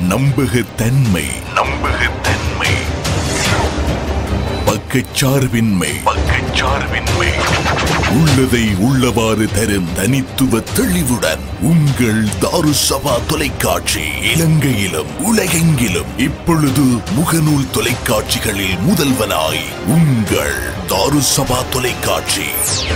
நம்பகத்தன்மை நம்பகத்தன்மை பக்கச்சார்பின்மை பக்கச்சார்பின்மை உள்ளதை உள்ளவாறு தரும் தனித்துவ தெளிவுடன் உங்கள் தாருசபா தொலைக்காட்சி இலங்கையிலும் உலகெங்கிலும் இப்பொழுது முகநூல் தொலைக்காட்சிகளில் முதல்வனாய் உங்கள் தாருசபா தொலைக்காட்சி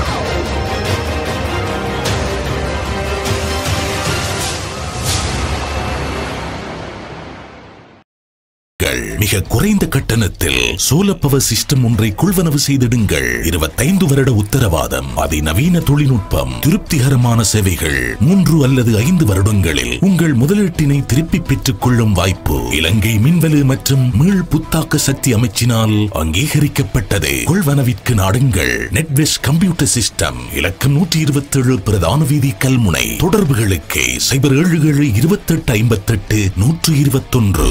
உங்கள் மிக குறைந்த கட்டணத்தில் சோலர் பவர் சிஸ்டம் ஒன்றை கொள்வனவு செய்திடுங்கள் இருபத்தைந்து வருட உத்தரவாதம் அதிநவீன தொழில்நுட்பம் திருப்திகரமான சேவைகள் மூன்று அல்லது ஐந்து வருடங்களில் உங்கள் முதலீட்டினை திருப்பி பெற்றுக் கொள்ளும் வாய்ப்பு இலங்கை மின்வலு மற்றும் மீள் புத்தாக்க சக்தி அமைச்சினால் அங்கீகரிக்கப்பட்டது கொள்வனவிற்கு நாடுங்கள் நெட்வெஸ் கம்ப்யூட்டர் சிஸ்டம் இலக்கம் நூற்றி இருபத்தி ஏழு பிரதான வீதி கல்முனை தொடர்புகளுக்கு சைபர் ஏழு ஏழு இருபத்தெட்டு ஐம்பத்தெட்டு நூற்று இருபத்தொன்று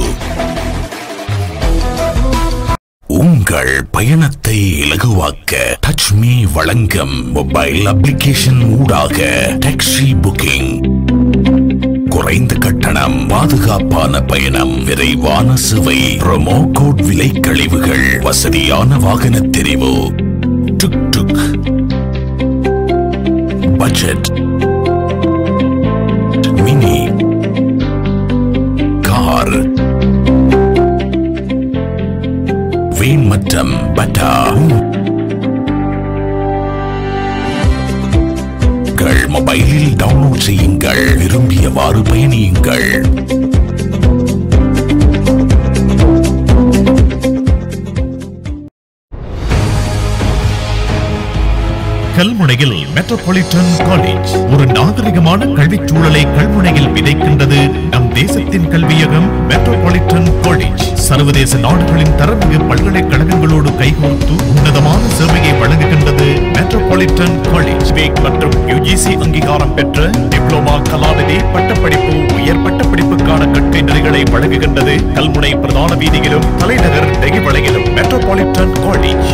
உங்கள் பயணத்தை இலகுவாக்க டச் மீ வழங்கும் மொபைல் அப்ளிகேஷன் ஊடாக டாக்ஸி புக்கிங் குறைந்த கட்டணம் பாதுகாப்பான பயணம் விரைவான சேவை ப்ரோமோ கோட் விலை கழிவுகள் வசதியான வாகன தெரிவு tuk tuk budget mini car van மற்றும் பட்டா உங்கள் மொபைலில் டவுன்லோட் செய்யுங்கள் விரும்பியவாறு பயணியுங்கள் கல்முனையில் மெட்ரோபாலிட்டன் காலேஜ் ஒரு நாகரிகமான கல்விச் சூழலை கல்முனையில் விதைக்கின்றது நம் தேசத்தின் கல்வியகம் மெட்ரோபாலிட்டன் காலேஜ் சர்வதேச நாடுகளின் தரமிகு பல்கலைக்கழகங்களோடு கைகோர்த்து உன்னதமான சேவையை வழங்குகின்றது மெட்ரோபாலிட்டன் காலேஜ் வேக் மற்றும் யுஜிசி அங்கீகாரம் பெற்ற டிப்ளோமா கலாநிதி பட்டப்படிப்பு உயர் பட்டப்படிப்புக்கான கற்கை நெறிகளை வழங்குகின்றது கல்முனை பிரதான வீதியிலும் தலைநகர் நெகிவளையிலும் மெட்ரோபாலிட்டன் காலேஜ்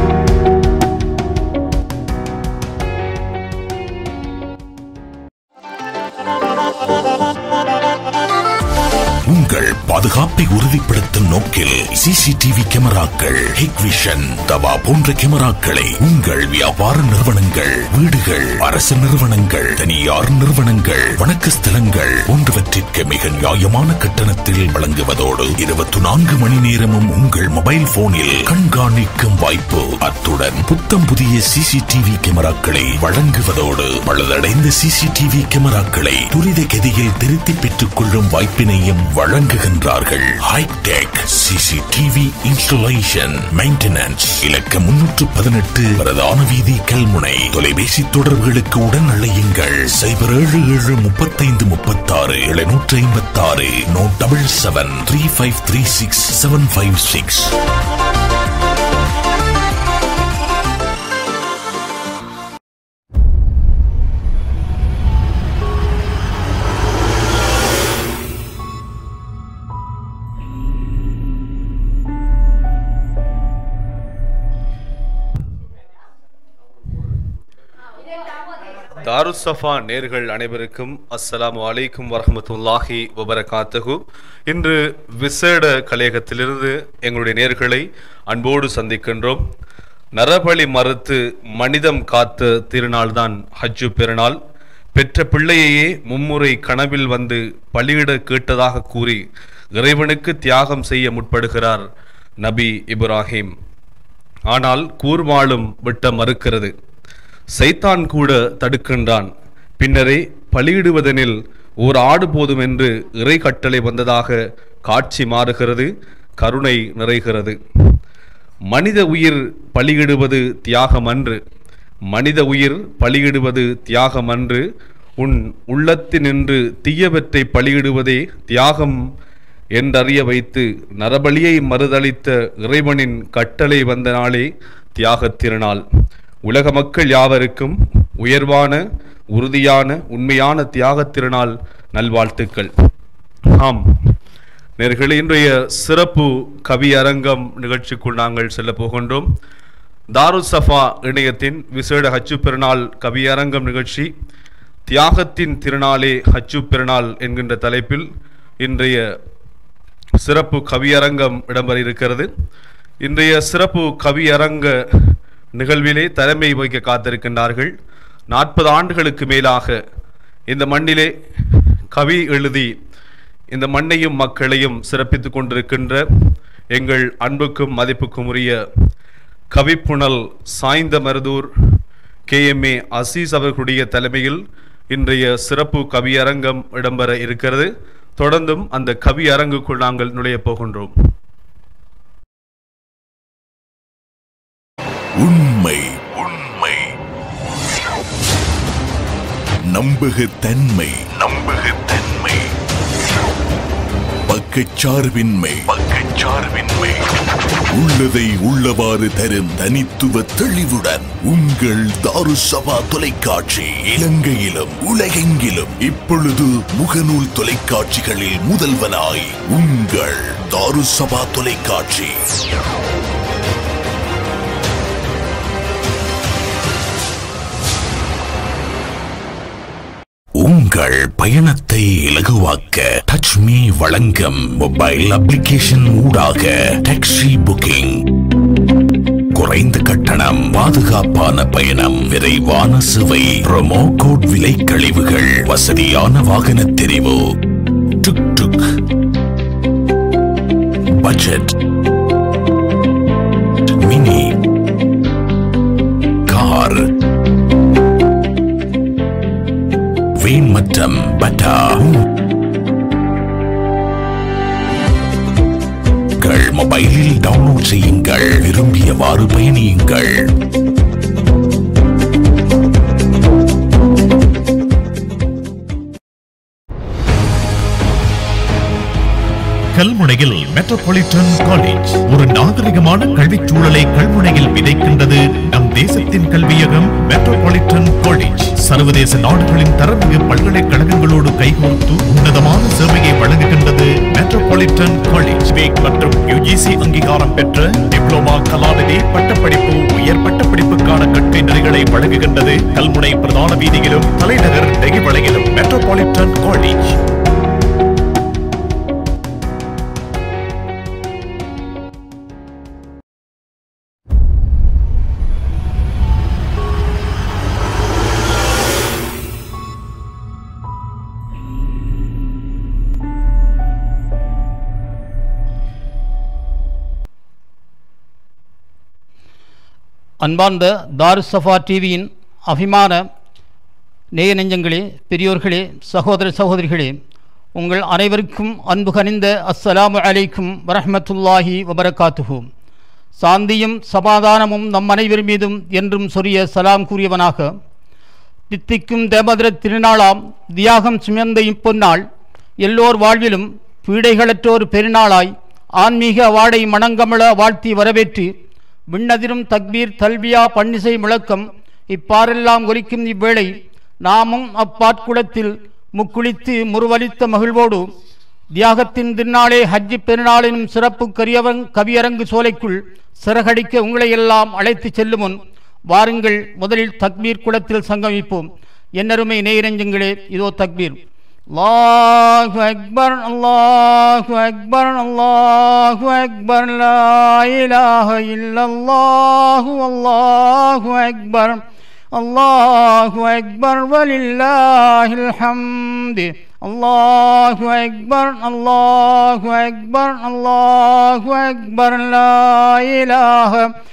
உங்கள் பாதுகாப்பை உறுதிப்படுத்தும் நோக்கில் சிசிடிவி கேமராக்கள் ஹிக்விஷன் தவா போன்ற கேமராக்களை உங்கள் வியாபார நிறுவனங்கள் வீடுகள் அரசு நிறுவனங்கள் தனியார் நிறுவனங்கள் வணக்க ஸ்தலங்கள் போன்றவற்றிற்கு மிக நியாயமான கட்டணத்தில் வழங்குவதோடு இருபத்தி நான்கு மணி நேரமும் உங்கள் மொபைல் போனில் கண்காணிக்கும் வாய்ப்பு அத்துடன் புத்தம் புதிய சிசிடிவி கேமராக்களை வழங்குவதோடு பழுதடைந்த சிசிடிவி கேமராக்களை துரித கதியில் திருத்தி பெற்றுக் கொள்ளும் வாய்ப்பினையும் வழங்குகின்றார்கள் ஹைடெக் சிசிடிவி இன்ஸ்டாலேஷன் மெயின்டெனன்ஸ் இலக்க முன்னூற்று பதினெட்டு பிரதான வீதி கல்முனை தொலைபேசி தொடர்புகளுக்கு உடன் அழையுங்கள் சைபர் ஏழு ஏழு முப்பத்தைந்து முப்பத்தாறு எழுநூற்று ஐம்பத்தாறு no double seven three five three six seven five six Darussafa நேர்கள் அனைவருக்கும் அஸ்ஸலாமு அலைக்கும் வரஹ்மத்துல்லாஹி வபரகாத்தஹு இன்று விசேட கலையகத்திலிருந்து எங்களுடைய நேர்களை அன்போடு சந்திக்கின்றோம் நரபலி மறுத்து மனிதம் காத்த திருநாள்தான் ஹஜ்ஜு பெருநாள் பெற்ற பிள்ளையையே மும்முறை கனவில் வந்து பலியிட கேட்டதாக கூறி இறைவனுக்கு தியாகம் செய்ய முற்படுகிறார் நபி இப்ராஹிம் ஆனால் கூர்வாளும் விட்ட மறுக்கிறது சைத்தான் கூட தடுக்கின்றான் பின்னரே பலியிடுவதெனில் ஓர் ஆடு போதும் என்று இறை கட்டளை வந்ததாக காட்சி மாறுகிறது கருணை நிறைகிறது மனித உயிர் பலியிடுவது தியாகம் அன்று மனித உயிர் பலியிடுவது தியாகம் அன்று உன் உள்ளத்தினின்று தீயவற்றை பலியிடுவதே தியாகம் என்றறிய வைத்து நரபலியை மறுதளித்த இறைவனின் கட்டளை வந்த நாளே தியாகத் திருநாள் உலக மக்கள் யாவருக்கும் உயர்வான உறுதியான உண்மையான தியாகத் திருநாள் நல்வாழ்த்துக்கள் ஆம் நேர்களே இன்றைய சிறப்பு கவி அரங்கம் நிகழ்ச்சிக்குள் நாங்கள் செல்ல போகின்றோம் தாருஸ் சஃபா இணையத்தின் விசேட ஹஜ்ஜு பெருநாள் கவியரங்கம் நிகழ்ச்சி தியாகத்தின் திருநாளே ஹஜ்ஜு பெருநாள் என்கின்ற தலைப்பில் இன்றைய சிறப்பு கவியரங்கம் இடம்பெற இருக்கிறது இன்றைய சிறப்பு கவியரங்க நிகழ்விலே தலைமை வகிக்க காத்திருக்கின்றார்கள் நாற்பது ஆண்டுகளுக்கு மேலாக இந்த மண்ணிலே கவி எழுதி இந்த மண்ணையும் மக்களையும் சிறப்பித்துக் கொண்டிருக்கின்ற எங்கள் அன்புக்கும் மதிப்புக்கும் உரிய கவிப்புணல் Sainthamaruthur K M A Azeez அவர்களுடைய தலைமையில் இன்றைய சிறப்பு கவியரங்கம் இடம்பெற இருக்கிறது தொடர்ந்தும் அந்த கவியரங்குக்குள் நாங்கள் நுழைய போகின்றோம் உண்மை உண்மை நம்பகத்தன்மை நம்பகத்தன்மை பக்கச்சார்பின்மை பக்கச்சார்பின்மை உள்ளதை உள்ளவாறு தரும் தனித்துவ தெளிவுடன் உங்கள் தாருசபா தொலைக்காட்சி இலங்கையிலும் உலகெங்கிலும் இப்பொழுது முகநூல் தொலைக்காட்சிகளில் முதல்வனாய் உங்கள் தாருசபா தொலைக்காட்சி உங்கள் பயணத்தை இலகுவாக்க டச் மீ வழங்கும் மொபைல் அப்ளிகேஷன் ஊடாக டாக்ஸி புக்கிங் குறைந்த கட்டணம் பாதுகாப்பான பயணம் விரைவான சுவை ப்ரோமோ கோட் விலை கழிவுகள் வசதியான வாகன தெரிவு tuk tuk budget mini car van மற்றும் பட்டா உங்கள் மொபைலில் டவுன்லோட் செய்யுங்கள் விரும்பியவாறு பயணியுங்கள் கல்முனையில் மெட்ரோபாலிட்டன் காலேஜ் ஒரு நாகரிகமான கல்விச் சூழலை கல்முனையில் விதைக்கின்றது நம் தேசத்தின் கல்வியகம் மெட்ரோபாலிட்டன் காலேஜ் சர்வதேச நாடுகளின் தரமிகு பல்கலைக்கழகங்களோடு கைகோர்த்து உன்னதமான சேவையை வழங்குகின்றது மெட்ரோபாலிட்டன் காலேஜ் வேக் மற்றும் யுஜிசி அங்கீகாரம் பெற்ற டிப்ளோமா கலாநிதி பட்டப்படிப்பு உயர் பட்டப்படிப்புக்கான கற்கை நெறிகளை வழங்குகின்றது கல்முனை பிரதான வீதியிலும் தலைநகர் நெகிவளையிலும் மெட்ரோபாலிட்டன் காலேஜ் அன்பார்ந்த தாருசஃபா டிவியின் அபிமான நேய நெஞ்சங்களே பெரியோர்களே சகோதர சகோதரிகளே உங்கள் அனைவருக்கும் அன்பு கனிந்த அஸ்ஸலாமு அலைக்கும் வரஹ்மத்துல்லாஹி வபரகாத்துஹு சாந்தியும் சமாதானமும் நம் அனைவர் மீதும் என்றும் சொரிய சலாம் கூறியவனாக தித்திக்கும் தேமதுர திருநாளாம் தியாகம் சுமந்த இப்பொன்னாள் எல்லோர் வாழ்விலும் பீடைகளற்றோர் பெருநாளாய் ஆன்மீக வாடை மணங்கமள வாழ்த்தி வரவேற்று விண்ணதிரும் தக்பீர் தல்வியா பன்னிசை முழக்கம் இப்பாரெல்லாம் ஒலிக்கும் இவ்வேளை நாமும் அப்பாட்குளத்தில் முக்குளித்து முருவலித்த மகிழ்வோடு தியாகத்தின் திருநாளே ஹஜ்ஜி பெருநாளினும் சிறப்பு கரியவங் கவியரங்கு சோலைக்குள் சிறகடிக்க உங்களை எல்லாம் அழைத்துச் செல்லும் முன் வாருங்கள் முதலில் தக்பீர் குளத்தில் சங்கமிப்போம் என்னருமை நேரஞ்சங்களே இதோ தக்பீர் அல்லாஹு அக்பர் அல்லாஹு அக்பர் அல்லாஹு அக்பர் லா இலாஹ இல்லல்லாஹு அல்லாஹு அக்பர் அல்லாஹு அக்பர் வலில்லாஹில் ஹம்து அல்லாஹு அக்பர் அல்லாஹு அக்பர் அல்லாஹு அக்பர் லா இலாஹ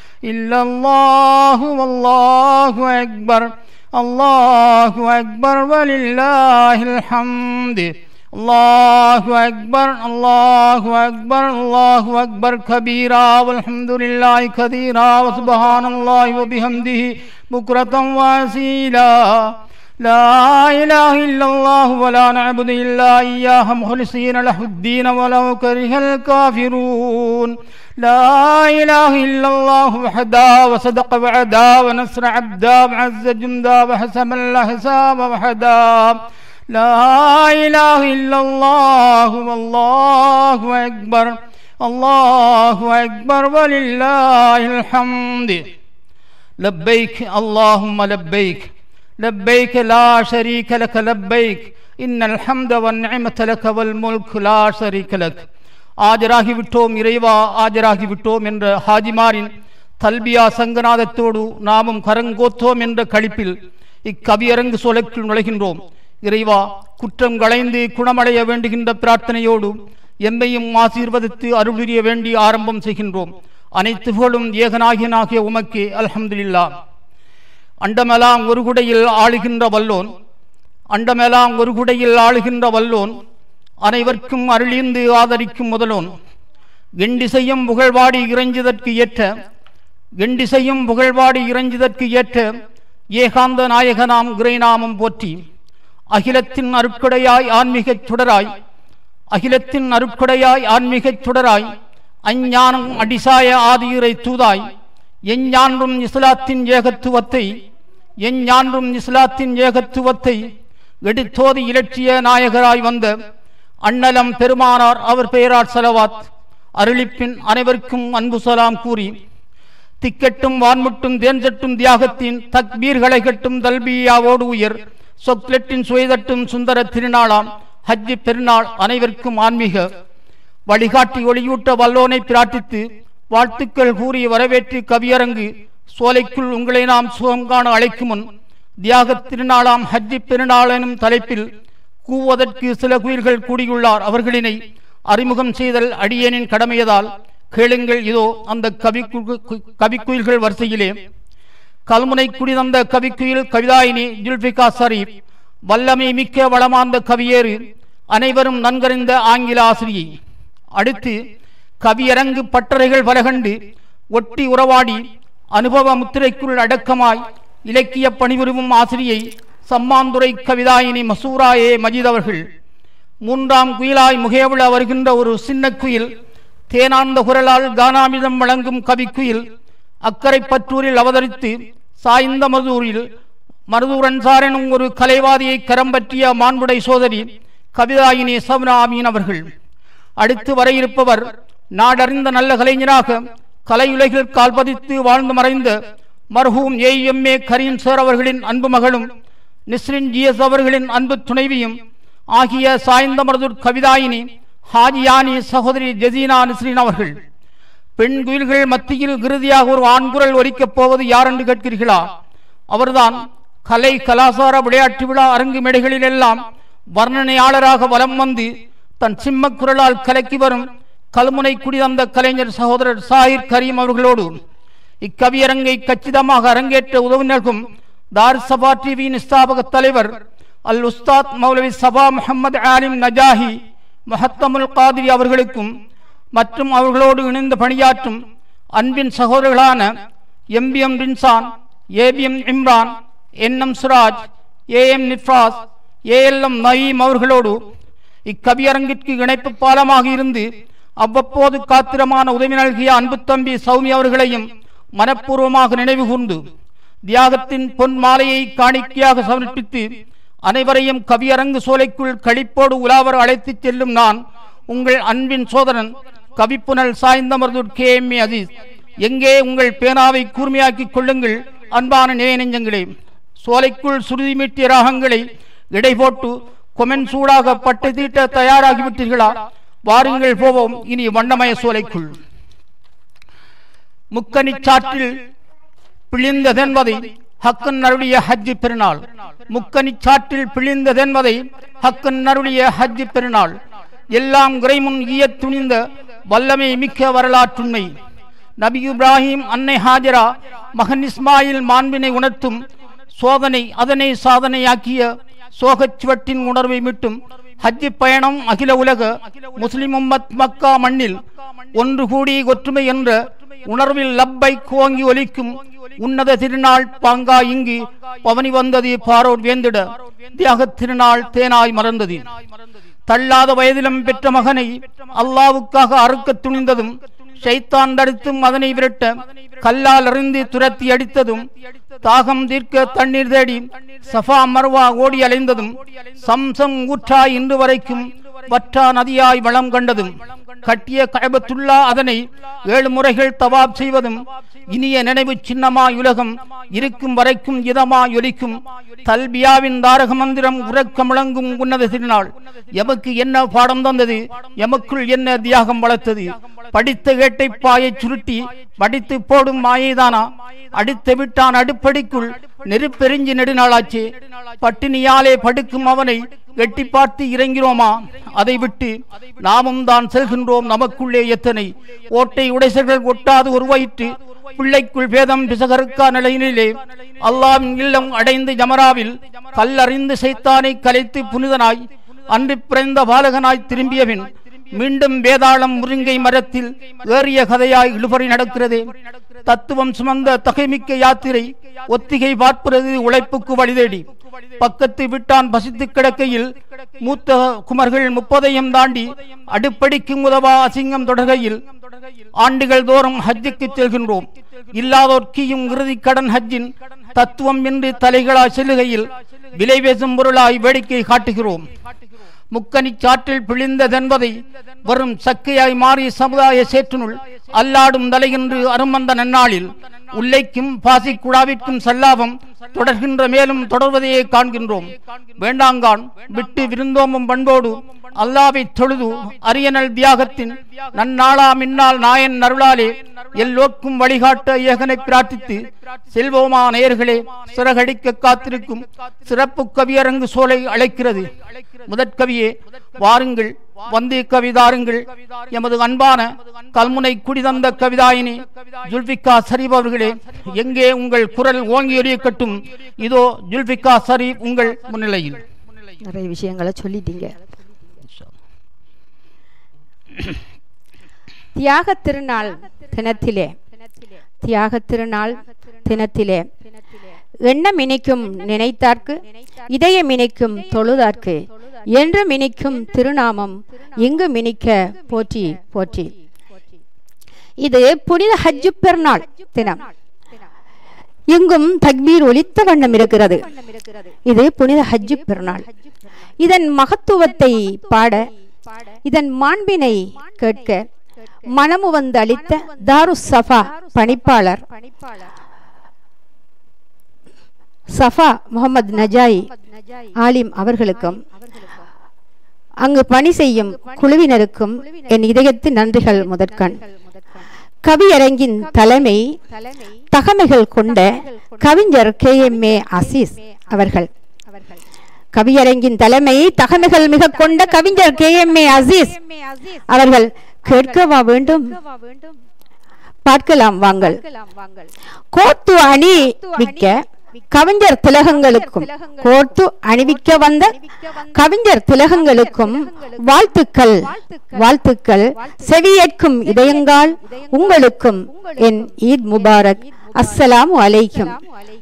இல்லல்லாஹு அல்லாஹு அக்பர் الله أكبر ولله الحمد الله أكبر الله أكبر الله أكبر كبيرا والحمد لله كثيرا وسبحان الله وبحمده بكرة واسيلا لا إله إلا الله ولا نعبد إلا إياه مخلصين له الدين ولو كره الكافرون لا إله إلا الله وحدا وصدق وعدا ونصر عبدا وعز جندا وحسم الأحزاب وحدا لا إله إلا الله والله أكبر الله أكبر ولله الحمد لبيك اللهم لبيك لبيك لا شريك لك لبيك إن الحمد والنعمة لك والملك لا شريك لك ஆஜராகிவிட்டோம் இறைவா ஆஜராகிவிட்டோம் என்ற ஹாஜிமாரின் தல்பியா சங்கநாதத்தோடு நாமும் கரங்கோத்தோம் என்ற கழிப்பில் இக்கவியரங்கு சோலைக்குள் நுழைகின்றோம் இறைவா குற்றம் களைந்து குணமடைய வேண்டுகின்ற பிரார்த்தனையோடு எம்மையும் ஆசீர்வதித்து அருள் புரிய வேண்டி ஆரம்பம் செய்கின்றோம் அனைத்து புகழும் ஏகநாயகனாகிய உமக்கே அல்ஹம்துலில்லா அண்டமெல்லாம் ஒரு குடையில் ஆளுகின்ற வல்லோன் அண்டமெல்லாம் ஒரு குடையில் ஆளுகின்ற வல்லோன் அனைவர்க்கும் அருளிந்து ஆதரிக்கும் முதலோன் கெண்டிசையும் புகழ்வாடி இறைஞ்சுதற்கு ஏற்ற கெண்டிசையும் புகழ்வாடி இறைஞ்சுதற்கு ஏற்ற ஏகாந்த நாயகனாம் இறைநாமம் போற்றி அகிலத்தின் அருட்கொடையாய் ஆன்மீகச் சுடராய் அகிலத்தின் அருட்கொடையாய் ஆன்மீகச் சுடராய் அஞ்ஞானம் அடிசாய ஆதியுரை தூதாய் எஞ்ஞான்றும் இஸ்லாத்தின் ஏகத்துவத்தை எஞ்ஞான்றும் இஸ்லாத்தின் ஏகத்துவத்தை எடுத்தோதி இலட்சிய நாயகராய் வந்த அண்ணலம் பெருமானார் அவர் பெயரார் செலவாத் அருளிப்பின் அனைவருக்கும் அன்பு சலாம் கூறி திக்கெட்டும் வான்முட்டும் தேன்சட்டும் தியாகத்தின் தக்பீர்களை கட்டும் தல்பியாவோடு உயர் சொக்லெட்டின் சுயதட்டும் சுந்தர திருநாளாம் ஹஜ்ஜி பெருநாள் அனைவருக்கும் ஆன்மீக வழிகாட்டி ஒளியூட்ட வல்லோனை பிரார்த்தித்து வாழ்த்துக்கள் கூறி வரவேற்று கவியரங்கு சோலைக்குள் உங்களை நாம் சுகம் காண அழைக்கும் முன் தியாக திருநாளாம் ஹஜ்ஜி பெருநாள் எனும் தலைப்பில் கூவதற்கு சில குயில்கள் கூடியுள்ளார் அவர்களினை அறிமுகம் செய்தல் அடியேனின் கடமையதால் கேளுங்கள் இதோ அந்த கவி கவிக்குயில்கள் வரிசையிலே கல்முனை குடிதந்த கவிக்குயில் கவிதாயினி ஜுல்பிகா ஷரீப் வல்லமை மிக்க வளமார்ந்த கவியேறு அனைவரும் நன்கறிந்த ஆங்கில ஆசிரியை அடுத்து கவியரங்கு பட்டறைகள் பலகண்டு ஒட்டி உறவாடி அனுபவ முத்திரைக்குள் அடக்கமாய் இலக்கிய பணிபுரிவும் ஆசிரியை சம்மாந்துரை கவிதாயினி மசூராயே மஜித் அவர்கள் மூன்றாம் குயிலாய் முகேவிழ வருகின்ற ஒரு சின்ன குயில் தேனார்ந்த குரலால் கானாமிதம் வழங்கும் கவிக்குயில் அக்கரை பற்றூரில் அவதரித்து சாய்ந்த மருதூரில் மருதூரன்சார் எனும் ஒரு கலைவாதியை கரம் பற்றிய மாண்புடை சோதரி கவிதாயினி சவுனா அமீன் அவர்கள் அடுத்து வர இருப்பவர் நாடறிந்த நல்ல கலைஞராக கலையுலகில் கால்பதித்து வாழ்ந்து மறைந்த மர்ஹூம் A M A Karim sir அவர்களின் அன்பு மகளும் நிஸ்ரின் ஜிஎஸ் அவர்களின் அன்பு துணைவியும் ஆகிய சாய்ந்த மருதூர் கவிதாயினி ஹாஜியானி சகோதரி ஜெசீனா நிஸ்ரின் அவர்கள் பெண் குயில்கள் மத்தியில் இறுதியாக ஒரு ஆண்குரல் ஒலிக்கப் போவது யார் என்று கேட்கிறீர்களா அவர்தான் கலை கலாசார விளையாட்டு விழா அரங்கு மேடைகளில் எல்லாம் வர்ணனையாளராக வலம் வந்து தன் சிம்ம குரலால் கலக்கி வரும் கல்முனை குடிதந்த கலைஞர் சகோதரர் சாஹிர் கரீம் அவர்களோடு இக்கவியரங்கை கச்சிதமாக அரங்கேற்ற உதவி நல்கும் தார் சபா டிவியின் ஸ்தாபக தலைவர் அல் உஸ்தாத் மௌலவி சபா முகமது ஆலிம் நஜாஹி மஹத்தமுல் காதிரி அவர்களுக்கும் மற்றும் அவர்களோடு இணைந்து பணியாற்றும் அன்பின் சகோதரர்களான MBM Rinsan APM Imran NM Suraj AM Nifras ALM Naeem அவர்களோடு இக்கவியரங்கிற்கு இணைப்பு பாலமாக இருந்து அவ்வப்போது காத்திரமான உதவி நல்கிய அன்பு தம்பி சௌமி அவர்களையும் மனப்பூர்வமாக நினைவு கூர்ந்து தியாகத்தின் பொன் மாலையை காணிக்கையாக சமர்ப்பித்து அனைவரையும் கவியரங்கு சோலைக்குள் களிப்போடு உலாவர் அழைத்துச் செல்லும் நான் உங்கள் அன்பின் சோதரன் கவிப்புனல் Sainthamaruthur K M A Azeez எங்கே உங்கள் பேனாவை கூர்மையாக்கிக் கொள்ளுங்கள் அன்பான நேய நெஞ்சங்களே சோலைக்குள் சுருதி மீட்டிய ராகங்களை இடை போட்டு கொமென் சூடாக பட்டு தீட்ட தயாராகிவிட்டீர்களா வாருங்கள் போவோம் இனி வண்ணமய சோலைக்குள் முக்கனிச்சாற்றில் பிழிந்ததென்பதை ஹக்கன் அருளிய ஹஜ்ஜி பெருநாள் முக்கனிச்சாற்றில் பிழிந்ததென்பதை ஹக்கன் அருளிய ஹஜ்ஜி பெருநாள் எல்லாம் குறைமுன் ஈயத் துணிந்த வல்லமை மிக்க வரலாற்றுண்மை நபி இப்ராஹிம் அன்னை ஹாஜரா மகன் இஸ்மாயில் மாண்பினை உணர்த்தும் சோதனை அதனை சாதனையாக்கிய சோகச் சுவட்டின் உணர்வை மீட்டும் ஹஜ்ஜி பயணம் அகில உலக முஸ்லிம் உம்மத் மக்கா மண்ணில் ஒன்று கூடி ஒற்றுமை என்ற உணர்வில் லப்பை கோங்கி ஒலிக்கும் உன்னத திருநாள் பாங்கா இங்கு பவனி வந்தது பாரோர் வேந்திட தியாக திருநாள் தேனாய் மறந்தது தள்ளாத வயதிலும் பெற்ற மகனை அல்லாவுக்காக அறுக்க துணிந்ததும் ஷைத்தான் தடுத்தும் அதனை விரட்ட கல்லால் அறிந்து துரத்தி அடித்ததும் தாகம் தீர்க்க தண்ணீர் தேடி சஃபா மர்வா ஓடி அலைந்ததும் சம்சம் ஊற்றாய் இன்று வரைக்கும் வற்றா நதியாய் வளம் கண்டதும் கட்டிய கழபத்துல்லா அதனை ஏழு முறைகள் தவாப் செய்வதும் இனிய நினைவு சின்னமாய் உலகம் இருக்கும் வரைக்கும் இதமாய் ஒலிக்கும் தல்பியாவின் தாரக மந்திரம் உறக்க முழங்கும் உன்னத திருநாள் எமக்கு என்ன பாடம் தந்தது எமக்குள் என்ன தியாகம் வளர்த்தது படித்த ஏட்டை பாயை சுருட்டி படித்து போடும் மாயைதானா அடித்து விட்டான் அடுப்படிக்குள் நெருப்பெறிஞ்சி நெடுநாளாச்சு பட்டினியாலே படுக்கும் அவனை எட்டி பார்த்து இறங்கிறோமா அதை விட்டு நாமும் தான் செல்கின்றோம் நமக்குள்ளே எத்தனை ஓட்டை உடைசல்கள் ஒட்டாது ஒரு வயிற்று பிள்ளைக்குள் பேதம் பிசகருக்கா நிலையினிலே அல்லாவின் இல்லம் அடைந்து ஜமராவில் கல்லறிந்து சைத்தானை கலைத்து புனிதனாய் அன்று பிறந்த பாலகனாய் திரும்பியபின் மீண்டும் வேதாளம் முருங்கை மரத்தில் ஏறிய கதையாய் இழுபறி நடக்கிறதே தத்துவம் சுமந்த தகைமிக்க யாத்திரை ஒத்திகை பார்ப்பது உழைப்புக்கு வழிதேடி பக்கத்து விட்டான் பசித்து கிடக்கையில் மூத்த குமர்கள் முப்பதையும் தாண்டி அடுப்படிக்கும் உதவா அசிங்கம் தொடர்கையில் ஆண்டுகள் தோறும் ஹஜ்ஜுக்கு செல்கின்றோம் இல்லாதோர்க்கியும் இறுதி கடன் ஹஜ்ஜின் தத்துவம் என்று தலைகளாய் செல்லுகையில் விலை பேசும் பொருளாய் வேடிக்கை காட்டுகிறோம் முக்கனி சாற்றில் பிழிந்ததென்பதை வரும் சக்கையாய் மாறிய சமுதாய சேற்றுனுள் அல்லாடும் தலையென்று அருமந்த நன்னாளில் உள்ளைக்கும் பாசிக்குழாவிற்கும் சல்லாபம் தொடர்கின்ற மேலும் தொடர்வதையே காண்கின்றோம் வேண்டாங்கான் விட்டு விருந்தோமும் பண்போடு அல்லாவை தொழுது அரியனல் தியாகத்தின் நன்னாளா மின்னால் நாயன் நருளாலே எல்லோர்க்கும் வழிகாட்ட ஏகனை பிரார்த்தித்து செல்வோமா நேயர்களே சிறகடிக்க காத்திருக்கும் சிறப்பு கவியரங்கு சோலை அழைக்கிறது முதற்கவியே வாருங்கள் வந்தே கவிதாருங்கள் எமது அன்பான கல்முனை குடிதந்த கவிதாயினி ஜுல்பிகா ஷரீப் அவர்களே எங்கே உங்கள் குரல் ஓங்கி எறியக்கட்டும் இதோ ஜுல்பிகா ஷரீப் உங்கள் முன்னிலையில் நிறைய விஷயங்களை சொல்லிட்டீங்க தியாக திருநாள் தினத்திலே தியாக திருநாள் தினத்திலே எண்ணம் இணைக்கும் நினைத்தார்க்கு இதயம் இணைக்கும் தொழுதார்க்கு என்று மினிக்கும் திருநாமம் இங்கு மினிக்க போற்றி போற்றி இது புனித ஹஜ்ஜு பெருநாள் தினம் இங்கும் தக்பீர் ஒலித்த வண்ணம் இருக்கிறது இது புனித ஹஜ்ஜு பெருநாள் இதன் மகத்துவத்தை பாட இதன் மாண்பினை கேட்க மனமு வந்து அளித்த தாரு சஃபா பணிப்பாளர் சஃபா முகமது நஜாய் ஆலிம் அவர்களுக்கும் அங்கு பணி செய்யும் குழுவினருக்கும் என் இதயத்தின் நன்றிகள் முதற்கண் கவியரங்கின் தலைமை தகமைகள் கொண்ட கவிஞர் கே எம் ஏ அசீஸ் அவர்கள் கவியரங்கின் தலைமை தகமைகள் மிக கொண்ட கவிஞர் கே எம் ஏ அசீஸ் அவர்கள் கேட்கவா வேண்டும் பார்க்கலாம் வாங்கள் கோத்து அணி மிக்க கவிஞர் திலகங்களுக்கும் கோர்த்து அணிவிக்க வந்த கவிஞர் திலகங்களுக்கும் வாழ்த்துக்கள் வாழ்த்துக்கள் செவியேற்கும் இதயங்கால் உங்களுக்கும் என் ஈத் முபாரக் அஸ்ஸலாமு அலைக்கும்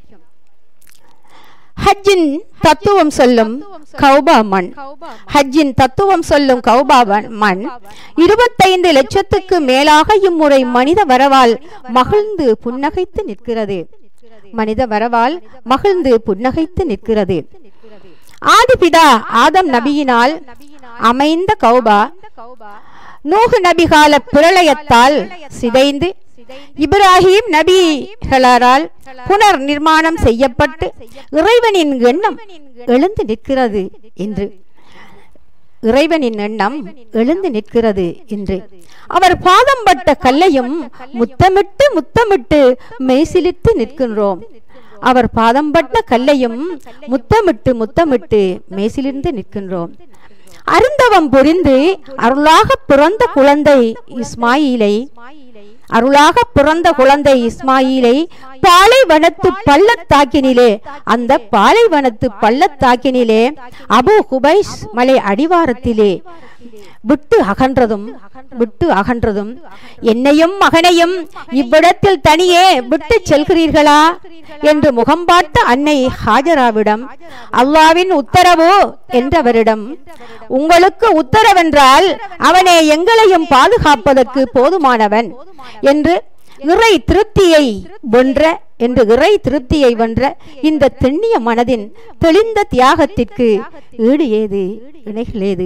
ஹஜ்ஜின் தத்துவம் சொல்லும் கௌபா மண் ஹஜ்ஜின் தத்துவம் சொல்லும் கௌபா மண் இருபத்தைந்து லட்சத்துக்கு மேலாக இம்முறை மனித வரவால் மகிழ்ந்து புன்னகைத்து நிற்கிறது மனித வரவால் மகிழ்ந்து புன்னகைத்து நிற்கிறது ஆதிபிதா ஆதம் நபியினால் அமைந்த கௌபா நூகு நபிகால பிரளயத்தால் சிதைந்து இப்ராஹிம் நபிகளாரால் புனர் நிர்மாணம் செய்யப்பட்டு இறைவனின் எண்ணம் எழுந்து நிற்கிறது என்று இறைவனின் எண்ணம் எழுந்து நிற்கிறது என்று அவர் பாதம் பட்ட கல்லையும் முத்தமிட்டு முத்தமிட்டு மெய்சிலித்து நிற்கின்றோம் அவர் பாதம் பட்ட கல்லையும் முத்தமிட்டு முத்தமிட்டு மெய்சிலிருந்து நிற்கின்றோம் அருந்தவம் புரிந்து அருளாக பிறந்த குழந்தை இஸ்மாயிலை அருளாக பிறந்த குழந்தை இஸ்மாயிலை பாலைவனத்து பள்ளத்தாக்கினிலே அந்த பாலைவனத்து பள்ளத்தாக்கினிலே அபு குபைஸ் மலை அடிவாரத்திலே விட்டு அகன்றதும் விட்டு அகன்றதும் என்னையும் மகனையும் இவ்விடத்தில் தனியே விட்டு செல்கிறீர்களா என்று முகம்பாட்ட அன்னை ஹாஜராவிடம் அல்லாவின் உத்தரவு என்றவரிடம் உங்களுக்கு உத்தரவென்றால் அவனே எங்களையும் பாதுகாப்பதற்கு போதுமானவன் என்று இறை திருப்தியை வென்ற என்று இறை திருப்தியை வென்ற இந்த தென்னிய மனதின் தெளிந்த தியாகத்திற்கு ஈடு ஏது இணைகள் ஏது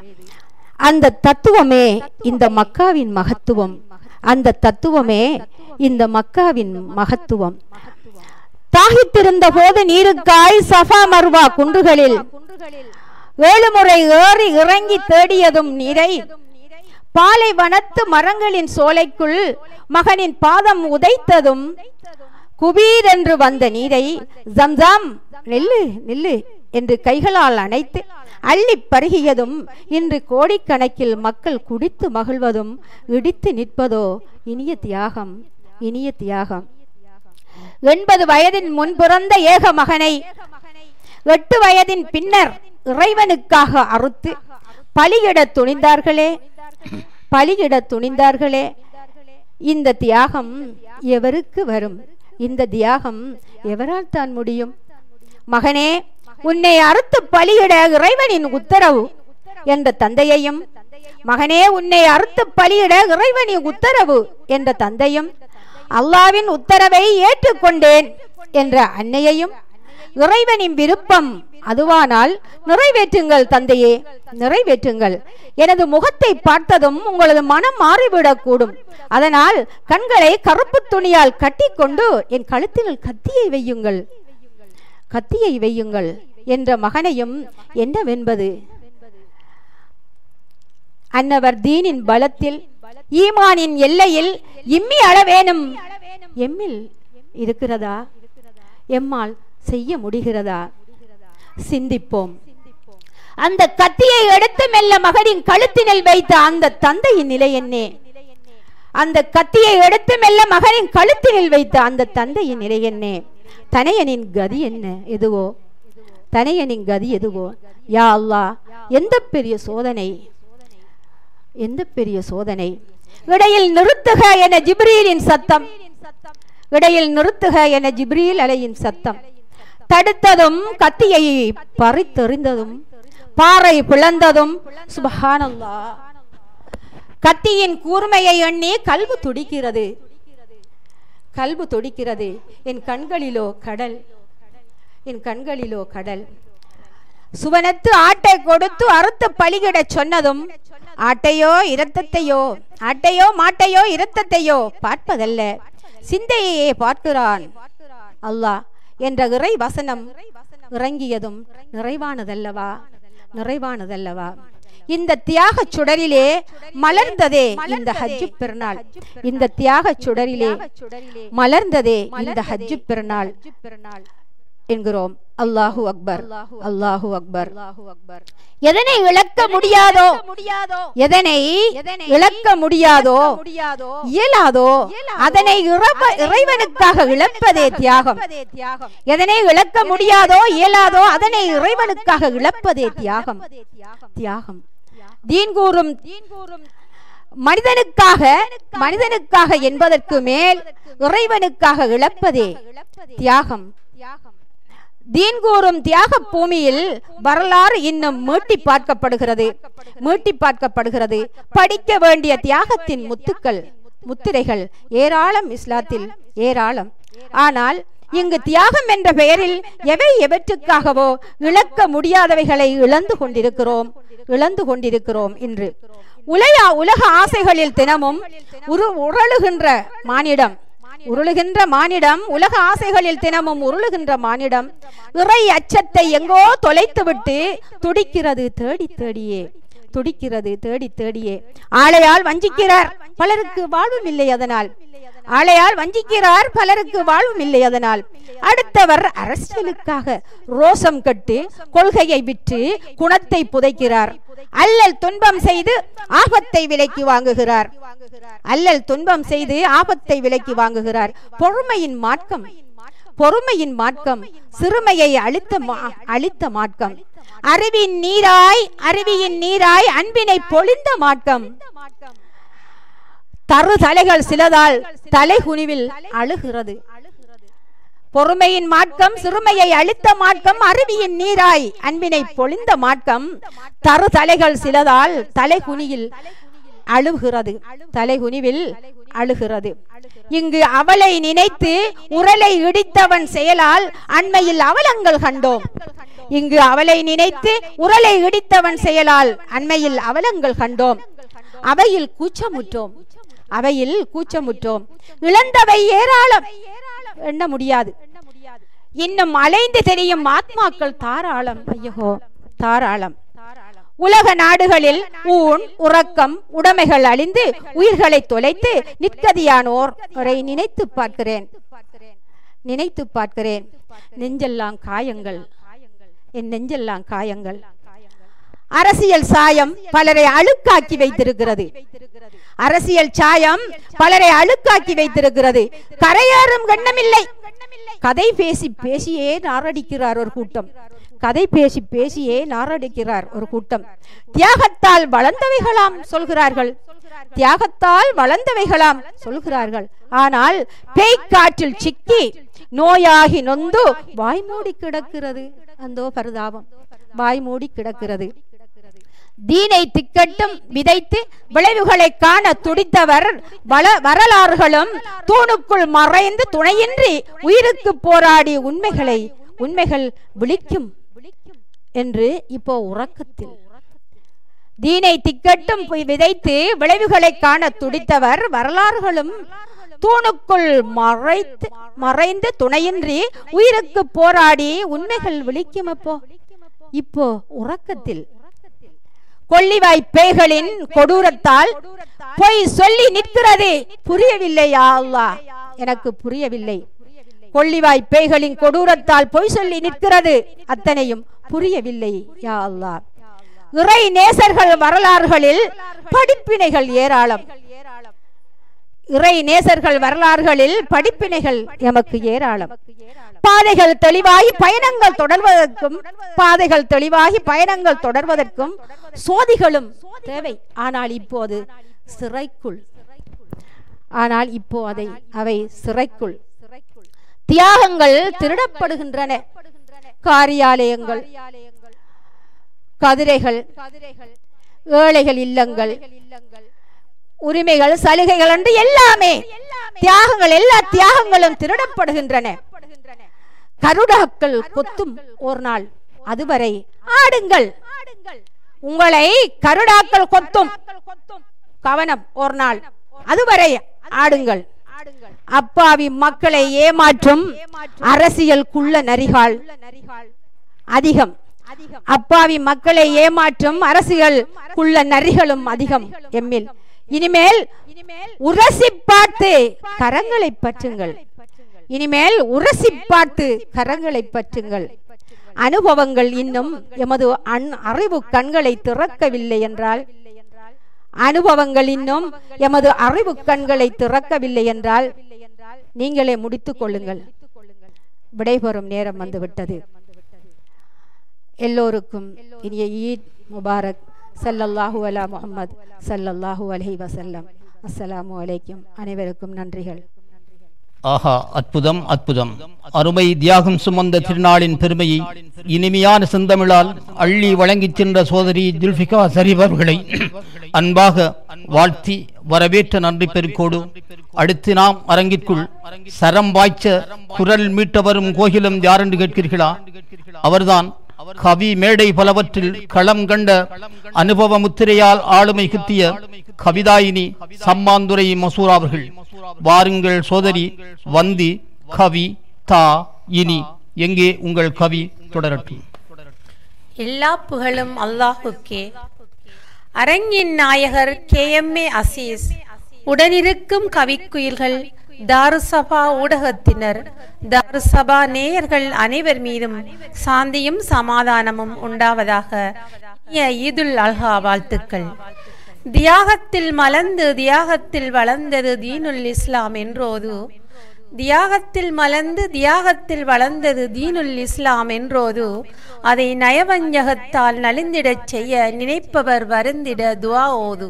அந்த தத்துவமே இந்த மக்காவின் மகத்துவம் அந்த தத்துவமே இந்த மக்காவின் மகத்துவம் தாகித்திருந்த போது நீருக்காய் சஃபா மர்வா குன்றுகளில் ஏழு முறை ஏறி இறங்கி தேடியதும் நீரை பாலைவனத்து மரங்களின் சோலைக்குள் மகனின் பாதம் உதைத்ததும் குபீர் என்று வந்த நீரை ஜம்ஜாம் நில்லு நில்லு என்று கைகளால் அணைத்து அள்ளி பருகியதும் இன்று கோடிக்கணக்கில் மக்கள் குடித்து மகிழ்வதும் இடித்து நிற்பதோ இனிய தியாகம் இனிய தியாகம் எண்பது வயதின் முன் பிறந்த ஏக மகனை எட்டு வயதின் பின்னர் இறைவனுக்காக அறுத்து பலியிட துணிந்தார்களே பலியிட துணிந்தார்களே இந்த தியாகம் எவருக்கு வரும் இந்த தியாகம் எவரால் தான் முடியும் மகனே உன்னை அறுத்து பலியிட இறைவனின் உத்தரவு என்ற தந்தையையும் மகனே உன்னை அறுத்து பலியிட இறைவனின் உத்தரவு என்ற தந்தையும் அல்லாவின் உத்தரவை ஏற்றுக்கொண்டேன் என்ற அன்னையையும் இறைவனின் விருப்பம் அதுவானால் நிறைவேற்றுங்கள் தந்தையே நிறைவேற்றுங்கள் எனது முகத்தை பார்த்ததும் உங்களது மனம் மாறிவிடக்கூடும் அதனால் கண்களை கருப்பு துணியால் கட்டிக்கொண்டு என் கழுத்தில் கத்தியை வையுங்கள் கத்தியை வையுங்கள் என்ற மகனையும் என்னவென்பது அன்னவர் தீனின் பலத்தில் ஈமானின் எல்லையில் இம்மி அளவேனும் எம்மில் இருக்கிறதா எம்மால் செய்ய முடிகிறதா சிந்திப்போம் அந்த கத்தியை எடுத்து மெல்ல மகனின் கழுத்தினில் வைத்த அந்த தந்தையின் நிலை என்னே அந்த கத்தியை எடுத்து மெல்ல மகனின் கழுத்தினில் வைத்த அந்த தந்தையின் நிலை என்னே தனையனின் கதி என்ன எதுவோ தனையனின் கதி எதுவோ யா அல்லாஹ் எந்த பெரிய சோதனை எந்த பெரிய சோதனை இடையில் நிறுத்துக என ஜிப்ரீலின் சத்தம் இடையில் நிறுத்துக என ஜிப்ரீல் அலையின் சத்தம் தடுத்ததும் கத்தியை பறித்தெறிந்ததும் பாறை பிளந்ததும் சுபஹானல்லா கத்தியின் கூர்மையை எண்ணி கல்வு துடிக்கிறது கல்வு துடிக்கிறது என் கண்களிலோ கடல் என் கண்களிலோ கடல் சுவனத்து ஆட்டை கொடுத்து அறுத்து பலியிடச் சொன்னதும் ஆட்டையோ இரத்தத்தையோ ஆட்டையோ மாட்டையோ இரத்தத்தையோ பார்ப்பதல்ல சிந்தையையே பார்க்கிறான் அல்லாஹ் என்ற இறை வசனம் இறங்கியதும் நிறைவானதல்லவா நிறைவானதல்லவா இந்த தியாக சுடரிலே மலர்ந்ததே இந்த ஹஜ்ஜு பெருநாள் இந்த தியாக சுடரிலே மலர்ந்ததே இந்த ஹஜ்ஜு பெருநாள் என்கிறோம் அல்லாஹு அக்பர் அல்லாஹு அக்பர் எதனை இழக்க முடியாதோ எதனை இழக்க முடியாதோ இயலாதோ அதனை இறவ- இறைவனுக்காக இழப்பதே தியாகம் எதனை இழக்க முடியாதோ இயலாதோ அதனை இறைவனுக்காக இழப்பதே தியாகம் தியாகம் தீன் கூறும் மனிதனுக்காக மனிதனுக்காக என்பதற்கு மேல் இறைவனுக்காக இழப்பதே தியாகம் தீன் கூறும் தியாக பூமியில் வரலாறு இன்னும் மீட்டி பார்க்கப்படுகிறது மீட்டி பார்க்கப்படுகிறது படிக்க வேண்டிய தியாகத்தின் முத்துக்கள் முத்திரைகள் ஏராளம் இஸ்லாத்தில் ஏராளம் ஆனால் இங்கு தியாகம் என்ற பெயரில் எவை எவற்றுக்காகவோ இழக்க முடியாதவைகளை இழந்து கொண்டிருக்கிறோம் இழந்து கொண்டிருக்கிறோம் இன்று உலக உலக ஆசைகளில் தினமும் உரு உருளுகின்ற மானிடம் உருளுகின்ற மானிடம் உலக ஆசைகளில் தினமும் உருளுகின்ற மானிடம் இறை அச்சத்தை எங்கோ தொலைத்துவிட்டு துடிக்கிறது தேடி தேடியே துடிக்கிறது தேடி தேடியே ஆளையால் வஞ்சிக்கிறார் பலருக்கு வாழ்வும் இல்லை அதனால் ஆளையால் வஞ்சிக்கிறார் பலருக்கு வாழ்வும் இல்லை அதனால் அடுத்தவர் அரசியலுக்காக ரோசம் கட்டு கொள்கையை விற்று குணத்தை புதைக்கிறார் அல்லல் துன்பம் செய்து ஆபத்தை விலைக்கு வாங்குகிறார் அல்லல் துன்பம் செய்து ஆபத்தை விலைக்கு வாங்குகிறார் பொறுமையின் மார்க்கம் பொறுமையின் மார்க்கம் சிறுமையை அழித்த மா- அழித்த மார்க்கம் அறிவின் நீராய் அருவியின் நீராய் அன்பினை பொழிந்த மார்க்கம் தரு தலைகள் சிலதால் தலைகுனிவில் அழுகிறது பொறுமையின் மார்க்கம் சிறுமையை அழித்த மார்க்கம் அருவியின் நீராய் அன்பினை பொழிந்த மார்க்கம் தரு தலைகள் சிலதால் தலைகுனியில் அழுகிறது தலைகுனிவில் அழுகிறது இங்கு அவளை நினைத்து உரலை இடித்தவன் செயலால் அண்மையில் அவலங்கள் கண்டோம் இங்கு அவளை நினைத்து உரலை இடித்தவன் செயலால் அண்மையில் அவலங்கள் கண்டோம் அவையில் கூச்சமுற்றோம் அவையில் கூச்சமுற்றோம் இழந்தவை ஏராளம் எண்ண முடியாது இன்னும் அலைந்து தெரியும் ஆத்மாக்கள் தாராளம் ஐயோ தாராளம் உலக நாடுகளில் ஊன் உறக்கம் உடைமைகள் அழிந்து உயிர்களை தொலைத்து நிற்கதியானோர் அவரை நினைத்து பார்க்கிறேன் நினைத்து பார்க்கிறேன் நெஞ்செல்லாம் காயங்கள் என் நெஞ்செல்லாம் காயங்கள் அரசியல் சாயம் பலரை அழுக்காக்கி வைத்திருக்கிறது அரசியல் சாயம் பலரை அழுக்காக்கி வைத்திருக்கிறது கரையேறும் எண்ணமில்லை கதை பேசி பேசியே நாரடிக்கிறார் ஒரு கூட்டம் கதை பேசி பேசியே நாரடிக்கிறார் ஒரு கூட்டம் தியாகத்தால் வளர்ந்தவைகளாம் சொல்கிறார்கள் தியாகத்தால் வளர்ந்தவைகளாம் சொல்கிறார்கள் ஆனால் பேய்க்காற்றில் சிக்கி நோயாகி நொந்து வாய் மூடி கிடக்கிறது அந்தோ பரிதாபம் வாய் மூடி கிடக்கிறது தீனை திக்கட்டும் விதைத்து விளைவுகளை காண துடித்தவர் வள வரலாறுகளும் தூணுக்குள் மறைந்து துணையின்றி உயிருக்கு போராடி உண்மைகளை உண்மைகள் விழிக்கும் என்று இப்போ உறக்கத்தில் தீனை திக்கட்டும் போய் விதைத்து விளைவுகளை காண துடித்தவர் வரலாறுகளும் தூணுக்குள் மறைத்து மறைந்து துணையின்றி உயிருக்கு போராடி உண்மைகள் விழிக்கும் அப்போ இப்போ உறக்கத்தில் கொள்ளிவாய் பேய்களின் கொடூரத்தால் பொய் சொல்லி நிற்கிறது புரியவில்லையா அல்லாஹ் எனக்கு புரியவில்லை கொள்ளிவாய் பேய்களின் கொடூரத்தால் பொய் சொல்லி நிற்கிறது அத்தனையும் புரியவில்லை யா அல்லாஹ் இறை நேசர்கள் வரலாறுகளில் படிப்பினைகள் ஏராளம் இறை நேசர்கள் வரலாறுகளில் படிப்பினைகள் எமக்கு ஏராளம் பாதைகள் தெளிவாகி பயணங்கள் தொடர்வதற்கும் பாதைகள் தெளிவாகி பயணங்கள் தொடர்வதற்கும் சோதிகளும் தேவை ஆனால் இப்போது சிறைக்குள் ஆனால் இப்போ அதை அவை சிறைக்குள் தியாகங்கள் திருடப்படுகின்றன காரியாலயங்கள் கதிரைகள் ஏழைகள் இல்லங்கள் உரிமைகள் சலுகைகள் என்று எல்லாமே தியாகங்கள் எல்லா தியாகங்களும் திருடப்படுகின்றன கருடாக்கள் கொத்தும் ஒரு நாள் அதுவரை ஆடுங்கள் உங்களை கருடாக்கள் கொத்தும் கவனம் ஒரு நாள் அதுவரை ஆடுங்கள் அப்பாவி மக்களை ஏமாற்றும் அரசியல் குள்ள நரிகால் அதிகம் அப்பாவி மக்களை ஏமாற்றும் அரசியல் குள்ள நரிகளும் அதிகம் எம்மில் இனிமேல் உரசி பார்த்து கரங்களை பற்றுங்கள் இனிமேல் உரசி பார்த்து கரங்களை பற்றுங்கள் அனுபவங்கள் இன்னும் எமது அன் அறிவு கண்களை திறக்கவில்லை என்றால் அனுபவங்கள் இன்னும் எமது அறிவு கண்களை திறக்கவில்லை என்றால் நீங்களே முடித்துக் கொள்ளுங்கள் விடைபெறும் நேரம் வந்துவிட்டது எல்லோருக்கும் இனிய ஈத் முபாரக் சல்லல்லாஹு அலா முஹம்மத் சல்லல்லாஹு அலைஹி வஸல்லம் அஸ்ஸலாமு அலைக்கும் அனைவருக்கும் நன்றிகள் ஆஹா அற்புதம் அற்புதம் அருமை தியாகம் சுமந்த திருநாளின் பெருமையை இனிமையான செந்தமிழால் அள்ளி வழங்கிச் சென்ற சோதரி ஜுல்பிகா ஷரீப் அவர்களை அன்பாக வாழ்த்தி வரவேற்ற நன்றி பெருக்கோடு அடுத்து நாம் அரங்கிற்குள் சரம் வாய்ச்ச குரல் மீட்ட வரும் கோகிலம் யாரென்று கேட்கிறீர்களா அவர்தான் கவி மேடை பலவற்றில் களம் கண்ட அனுபவ முத்திரையால் ஆளுமை குத்திய கவிதாயினி சம்மாந்துரை மசூரா அவர்கள் வாருங்கள் சோதரி வந்தி கவி தா இனி எங்கே உங்கள் கவி தொடரட்டும் எல்லா புகழும் அல்லாஹுக்கே அரங்கின் நாயகர் கே எம் ஏ அசீஸ் உடனிருக்கும் கவிக்குயில்கள் தாருசபா ஊடகத்தினர் தாருசபா நேயர்கள் அனைவர் மீதும் சாந்தியும் சமாதானமும் உண்டாவதாக இனிய ஈதுல் அல்ஹா வாழ்த்துக்கள் தியாகத்தில் மலர்ந்து தியாகத்தில் வளர்ந்தது தீனுல் இஸ்லாம் என்றோது தியாகத்தில் மலர்ந்து தியாகத்தில் வளர்ந்தது தீனுல் இஸ்லாம் என்றோது அதை நயவஞ்சகத்தால் நலிந்திடச் செய்ய நினைப்பவர் வருந்திட துவா ஓது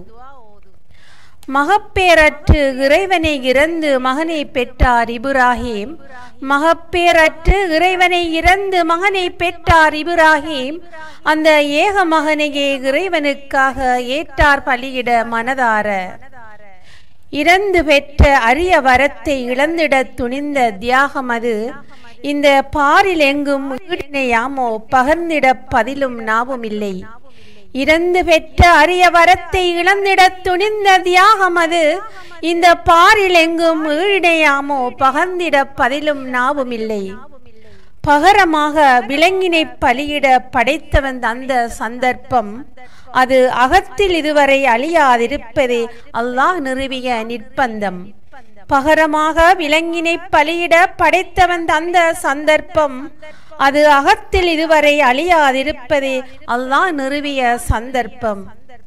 மகப்பேரற்று இறைவனை இறந்து மகனை பெற்றார் இப்ராஹிம் மகப்பேரற்று இறைவனை இறந்து மகனை பெற்றார் இப்ராஹிம் அந்த ஏக மகனையே இறைவனுக்காக ஏற்றார் பலியிட மனதார இறந்து பெற்ற அரிய வரத்தை இழந்திட துணிந்த தியாகம் அது இந்த பாரில் எங்கும் ஈடினையாமோ பகர்ந்திட பதிலும் நாவும் இல்லை இறந்து பெற்ற அரிய வரத்தை இழந்திடத் துணிந்த தியாகம் அது இந்த பாரில் எங்கும் ஈழிடையாமோ பகர்ந்திட பதிலும் நாவுமில்லை பகரமாக விலங்கினை பலியிட படைத்தவன் தந்த சந்தர்ப்பம் அது அகத்தில் இதுவரை அழியாதிருப்பதே அல்லாஹ் நிறுவிய நிர்பந்தம் பகரமாக விலங்கினை பலியிட படைத்தவன் தந்த சந்தர்ப்பம் அது அகத்தில் இதுவரை அழியாதிருப்பதே அல்லாஹ் நிறுவிய சந்தர்ப்பம்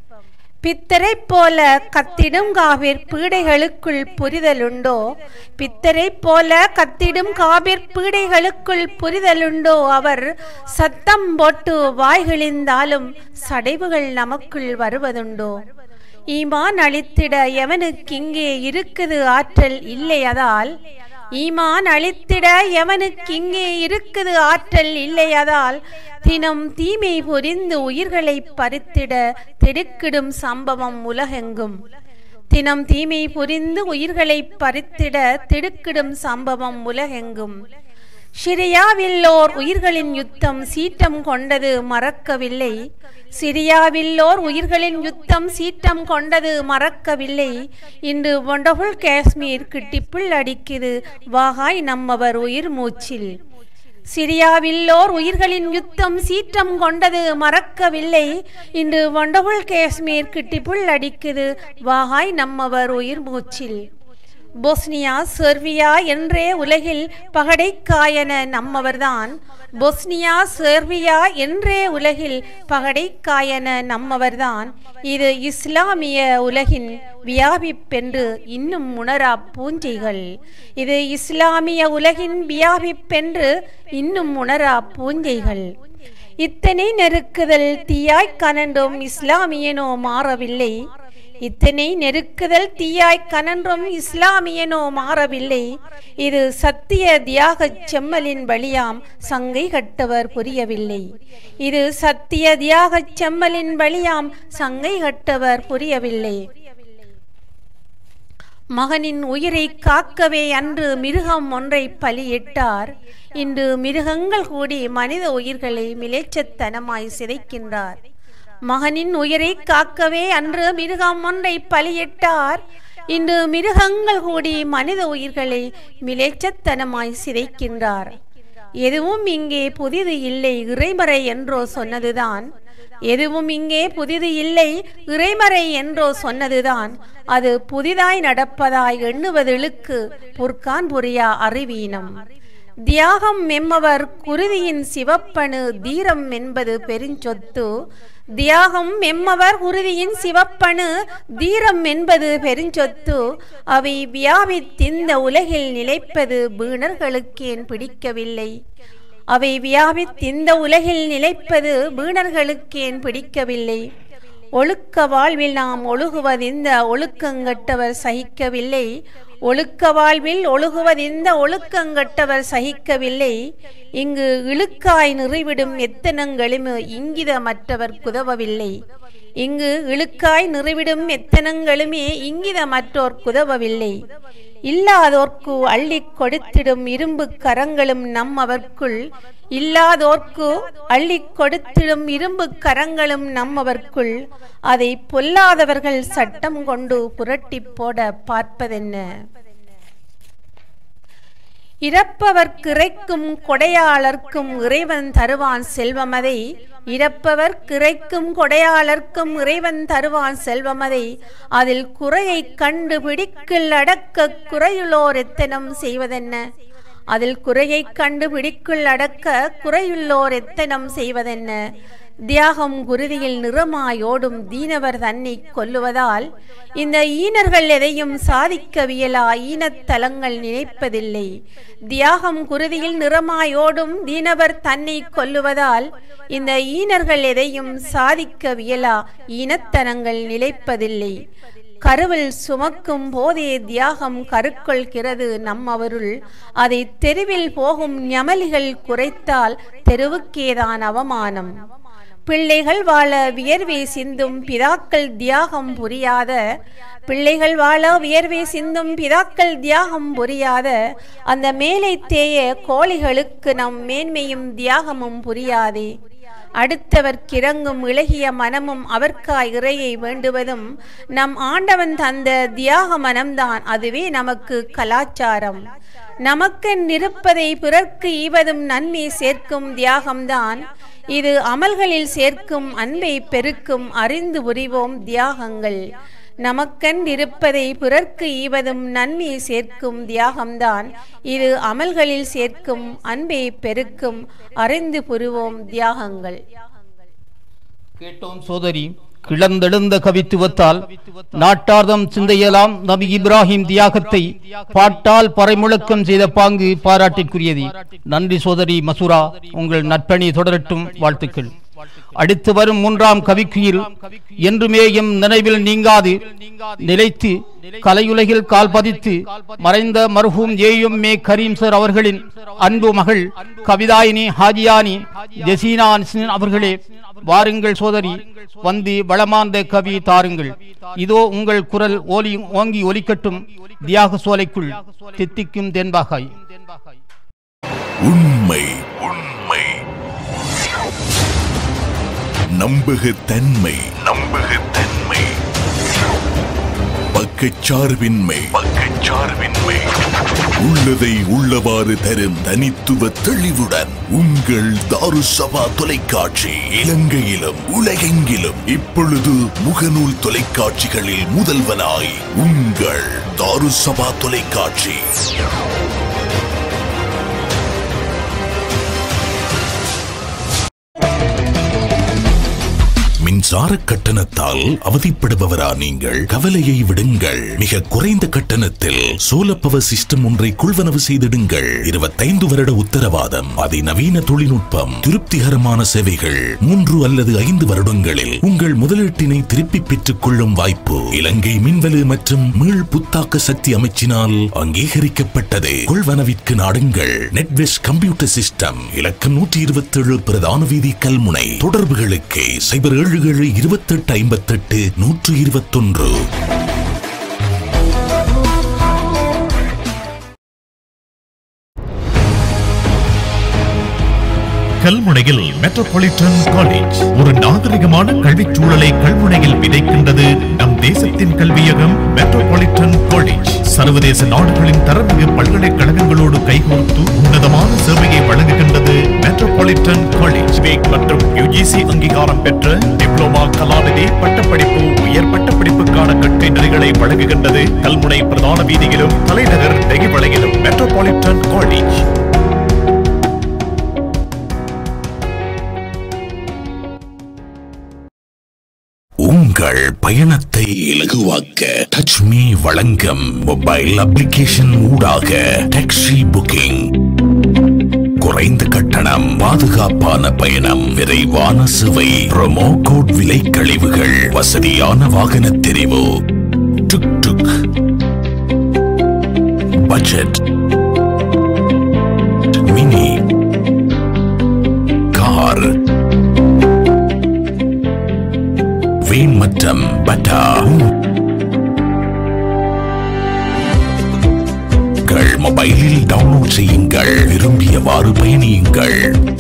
பித்தரை போல கத்திடும் காவிர் பீடைகளுக்குள் புரிதலுண்டோ பித்தரை போல கத்திடும் காவிர் பீடைகளுக்குள் புரிதலுண்டோ அவர் சத்தம் போட்டு வாய்களிந்தாலும் சடைவுகள் நமக்குள் வருவதுண்டோ ஈமான் அளித்திட எவனுக்கிங்கே இருக்குது ஆற்றல் இல்லையதால் ஈமான் அளித்திட எவனுக்கிங்கே இருக்குது ஆற்றல் இல்லையதால் தினம் தீமை புரிந்து உயிர்களை பறித்திட திடுக்கிடும் சம்பவம் உலகெங்கும் தினம் தீமை புரிந்து உயிர்களை பறித்திட திடுக்கிடும் சம்பவம் உலகெங்கும் சிரியாவில்லோர் உயிர்களின் யுத்தம் சீற்றம் கொண்டது மறக்கவில்லை சிரியாவில்லோர் உயிர்களின் யுத்தம் சீற்றம் கொண்டது மறக்கவில்லை இன்று ஒண்டர்ஃபுல் காஷ்மீர் கிட்டிப்புள் அடிக்குது வாகாய் நம்மவர் உயிர் மூச்சில் சிரியாவில்லோர் உயிர்களின் யுத்தம் சீற்றம் கொண்டது மறக்கவில்லை இன்று ஒண்டர்ஃபுல் காஷ்மீர் கிட்டிப்புள் அடிக்குது வாகாய் நம்மவர் உயிர் மூச்சில் பொஸ்னியா செர்வியா என்றே உலகில் பகடைக்காயன நம்மவர்தான் பொஸ்னியா செர்வியா என்றே உலகில் பகடைக்காயன நம்மவர்தான் இது இஸ்லாமிய உலகின் வியாபிப்பென்று இன்னும் உணரா பூஞ்சைகள் இது இஸ்லாமிய உலகின் வியாபிப்பென்று இன்னும் உணரா பூஞ்சைகள் இத்தனை நெருக்குதல் தீயாய் கனண்டும் இஸ்லாமியனோ மாறவில்லை இத்தனை நெருக்குதல் தீயாய் கனன்றும் இஸ்லாமியனோ மாறவில்லை இது சத்திய தியாகச் செம்மலின் வழியாம் சங்கை கட்டவர் புரியவில்லை இது சத்திய தியாகச் செம்மலின் வழியாம் சங்கை கட்டவர் புரியவில்லை மகனின் உயிரை காக்கவே அன்று மிருகம் ஒன்றை பலியிட்டார் இன்று மிருகங்கள் கூடி மனித உயிர்களை மிலேச்சத்தனமாய் சிதைக்கின்றார் மகனின் உயிரை காக்கவே அன்று மிருகம் ஒன்றை பலியிட்டார் இன்று மிருகங்கள் கூடி மனித உயிர்களை மிலேச்சத்தனமாய் சிதைக்கின்றார் எதுவும் இங்கே புதிது இல்லை இறைமறை என்றோ சொன்னதுதான் எதுவும் இங்கே புதிது இல்லை இறைமறை என்றோ சொன்னதுதான் அது புதிதாய் நடப்பதாய் எண்ணுவதெழுக்கு புர்கான் புரியா அறிவீனம் தியாகம் எம்மவர் குருதியின் சிவப்பணு தீரம் என்பது பெருஞ்சொத்து தியாகம் எம்மவர் குருதியின் சிவப்பணு தீரம் என்பது பெருஞ்சொத்து அவை வியாபித்திந்த உலகில் நிலைப்பது வீணர்களுக்கேன் பிடிக்கவில்லை அவை வியாபித்திந்த உலகில் நிலைப்பது வீணர்களுக்கேன் பிடிக்கவில்லை ஒழுக்க வாழ்வில் நாம் ஒழுகுவதிந்த ஒழுக்கங்கட்டவர் சகிக்கவில்லை ஒழுக்க வாழ்வில் ஒழுகுவதிந்த ஒழுக்கங்கட்டவர் சகிக்கவில்லை இங்கு இழுக்காய் நிறைவிடும் எத்தனங்களும் இங்கிதமற்றவர் குதவவில்லை இங்கு இழுக்காய் நிறைவிடும் எத்தனங்களுமே இங்கிதமற்றோர் குதவவில்லை இல்லாதோர்க்கு அள்ளிக் கொடுத்திடும் இரும்பு கரங்களும் நம் அவர்க்குள் இல்லாதோர்க்கு அள்ளிக் கொடுத்திடும் இரும்பு கரங்களும் நம்மவர்க்குள் அதை பொல்லாதவர்கள் சட்டம் கொண்டு புரட்டி போட பார்ப்பதென்ன இறப்பவர்க்கிறைக்கும் கொடையாளர்க்கும் இறைவன் தருவான் செல்வமதை இறப்பவர் கிரைக்கும் கொடையாளர்க்கும் இறைவன் தருவான் செல்வமதை அதில் குறையை கண்டுபிடிக்கில் அடக்க குறையுள்ளோர் எத்தனம் செய்வதென்ன அதில் குறையை கண்டுபிடிக்குள் அடக்க குறையுள்ளோர் எத்தனம் செய்வதென்ன தியாகம் குருதியில் நிறமாயோடும் தீனவர் தன்னை கொல்லுவதால் இந்த ஈனர்கள் எதையும் சாதிக்கவியலா ஈனத்தலங்கள் நினைப்பதில்லை தியாகம் குருதியில் நிறமாயோடும் தீனவர் தன்னை கொல்லுவதால் இந்த ஈனர்கள் எதையும் சாதிக்கவியலா ஈனத்தனங்கள் நிலைப்பதில்லை கருவில் சுமக்கும் போதே தியாகம் கருக்கொள்கிறது நம்மவருள் அதை தெருவில் போகும் ஞமலிகள் குறைத்தால் தெருவுக்கேதான் அவமானம் பிள்ளைகள் வாழ வியர்வை சிந்தும் பிதாக்கள் தியாகம் புரியாத பிள்ளைகள் வாழ வியர்வை சிந்தும் பிதாக்கள் தியாகம் புரியாத அந்த மேலை தேய கோழிகளுக்கு நம் மேன்மையும் தியாகமும் புரியாதே அடுத்தவர்க்கிறங்கும் இளகிய மனமும் அவர்க்காய் இறையை வேண்டுவதும் நம் ஆண்டவன் தந்த தியாக மனம்தான் அதுவே நமக்கு கலாச்சாரம் நமக்கென் இருப்பதை பிறர்க்கு ஈவதும் நன்மை சேர்க்கும் தியாகம்தான் இது அமல்களில் சேர்க்கும் அன்பை பெருக்கும் அறிந்து புரிவோம் தியாகங்கள் நமக்கென் இருப்பதை பிறர்க்கு ஈவதும் நன்மை சேர்க்கும் தியாகம்தான் இது அமல்களில் சேர்க்கும் அன்பை பெருக்கும் அறிந்து புரிவோம் தியாகங்கள் கேட்டோம் சோதரி கிளந்தெழுந்த கவித்துவத்தால் நாட்டார்தம் சிந்தையலாம் நபி இப்ராஹிம் தியாகத்தை பாட்டால் பறைமுழக்கம் செய்த பாங்கு பாராட்டிற்குரியது நன்றி சோதரி மசூரா உங்கள் நற்பணி தொடரட்டும் வாழ்த்துக்கள் அடுத்து வரும் மூன்றாம் கவிக்குயில் என்றுமே எம் நினைவில் நீங்காது நிலைத்து கலையுலகில் கால் பதித்து மறைந்த மர்ஹூம் ஏயும் மே கரீம் சார் அவர்களின் அன்பு மகள் கவிதாயினி ஹாஜியானி ஜெசீனா அன்சின் அவர்களே வாருங்கள் சோதரி வந்து வளமாந்த கவி தாருங்கள் இதோ உங்கள் குரல் ஓலி ஓங்கி ஒலிக்கட்டும் தியாக சோலைக்குள் தித்திக்கும் தென்பாகாய் உண்மை உண்மை நம்பகத்தன்மை நம்பகத்தன்மை பக்கச்சார்பின்மை பக்கச்சார்பின்மை உள்ளதை உள்ளவாறு தரும் தனித்துவ தெளிவுடன் உங்கள் தாருசபா தொலைக்காட்சி இலங்கையிலும் உலகெங்கிலும் இப்பொழுது முகநூல் தொலைக்காட்சிகளில் முதல்வனாய் உங்கள் தாருசபா தொலைக்காட்சி மின்சார கட்டணத்தால் அவதிப்படுபவரா நீங்கள் கவலையை விடுங்கள் மிக குறைந்த கட்டணத்தில் சோலர் பவர் சிஸ்டம் ஒன்றை கொள்வனவு செய்திடுங்கள் இருபத்தைந்து வருட உத்தரவாதம் அதிநவீன தொழில்நுட்பம் திருப்திகரமான சேவைகள் மூன்று அல்லது ஐந்து வருடங்களில் உங்கள் முதலீட்டினை திருப்பி பெற்றுக் கொள்ளும் வாய்ப்பு இலங்கை மின்வலு மற்றும் மீள் புத்தாக்க சக்தி அமைச்சினால் அங்கீகரிக்கப்பட்டது கொள்வனவிற்கு நாடுங்கள் நெட்வெஸ் கம்ப்யூட்டர் சிஸ்டம் இலக்கம் நூற்றி இருபத்தி ஏழு பிரதான வீதி கல்முனை தொடர்புகளுக்கு சைபர் ஏழு ஏழு இருபத்தெட்டு ஐம்பத்தெட்டு நூற்று இருபத்தொன்று கல்முனையில் மெட்ரோபாலிட்டன் காலேஜ் ஒரு நாகரிகமான கல்விச் சூழலை கல்முனையில் விதைக்கின்றது நம் தேசத்தின் கல்வியகம் மெட்ரோபாலிட்டன் காலேஜ் சர்வதேச நாடுகளின் தரமிகு பல்கலைக்கழகங்களோடு கைகோர்த்து உன்னதமான சேவையை வழங்குகின்றது மெட்ரோபாலிட்டன் காலேஜ் வேக் மற்றும் யுஜிசி அங்கீகாரம் பெற்ற டிப்ளோமா கலாநிதி பட்டப்படிப்பு உயர் பட்டப்படிப்புக்கான கற்கை நெறிகளை வழங்குகின்றது கல்முனை பிரதான வீதியிலும் தலைநகர் நெகிவளையிலும் மெட்ரோபாலிட்டன் காலேஜ் உங்கள் பயணத்தை இலகுவாக்க டச் மீ வழங்கும் மொபைல் அப்ளிகேஷன் ஊடாக டாக்ஸி புக்கிங் குறைந்த கட்டணம் பாதுகாப்பான பயணம் விரைவான சுவை ப்ரோமோ கோட் விலை கழிவுகள் வசதியான வாகன தெரிவு tuk tuk budget mini car van மற்றும் பட்டா உங்கள் மொபைலில் டவுன்லோட் செய்யுங்கள் விரும்பியவாறு பயணியுங்கள்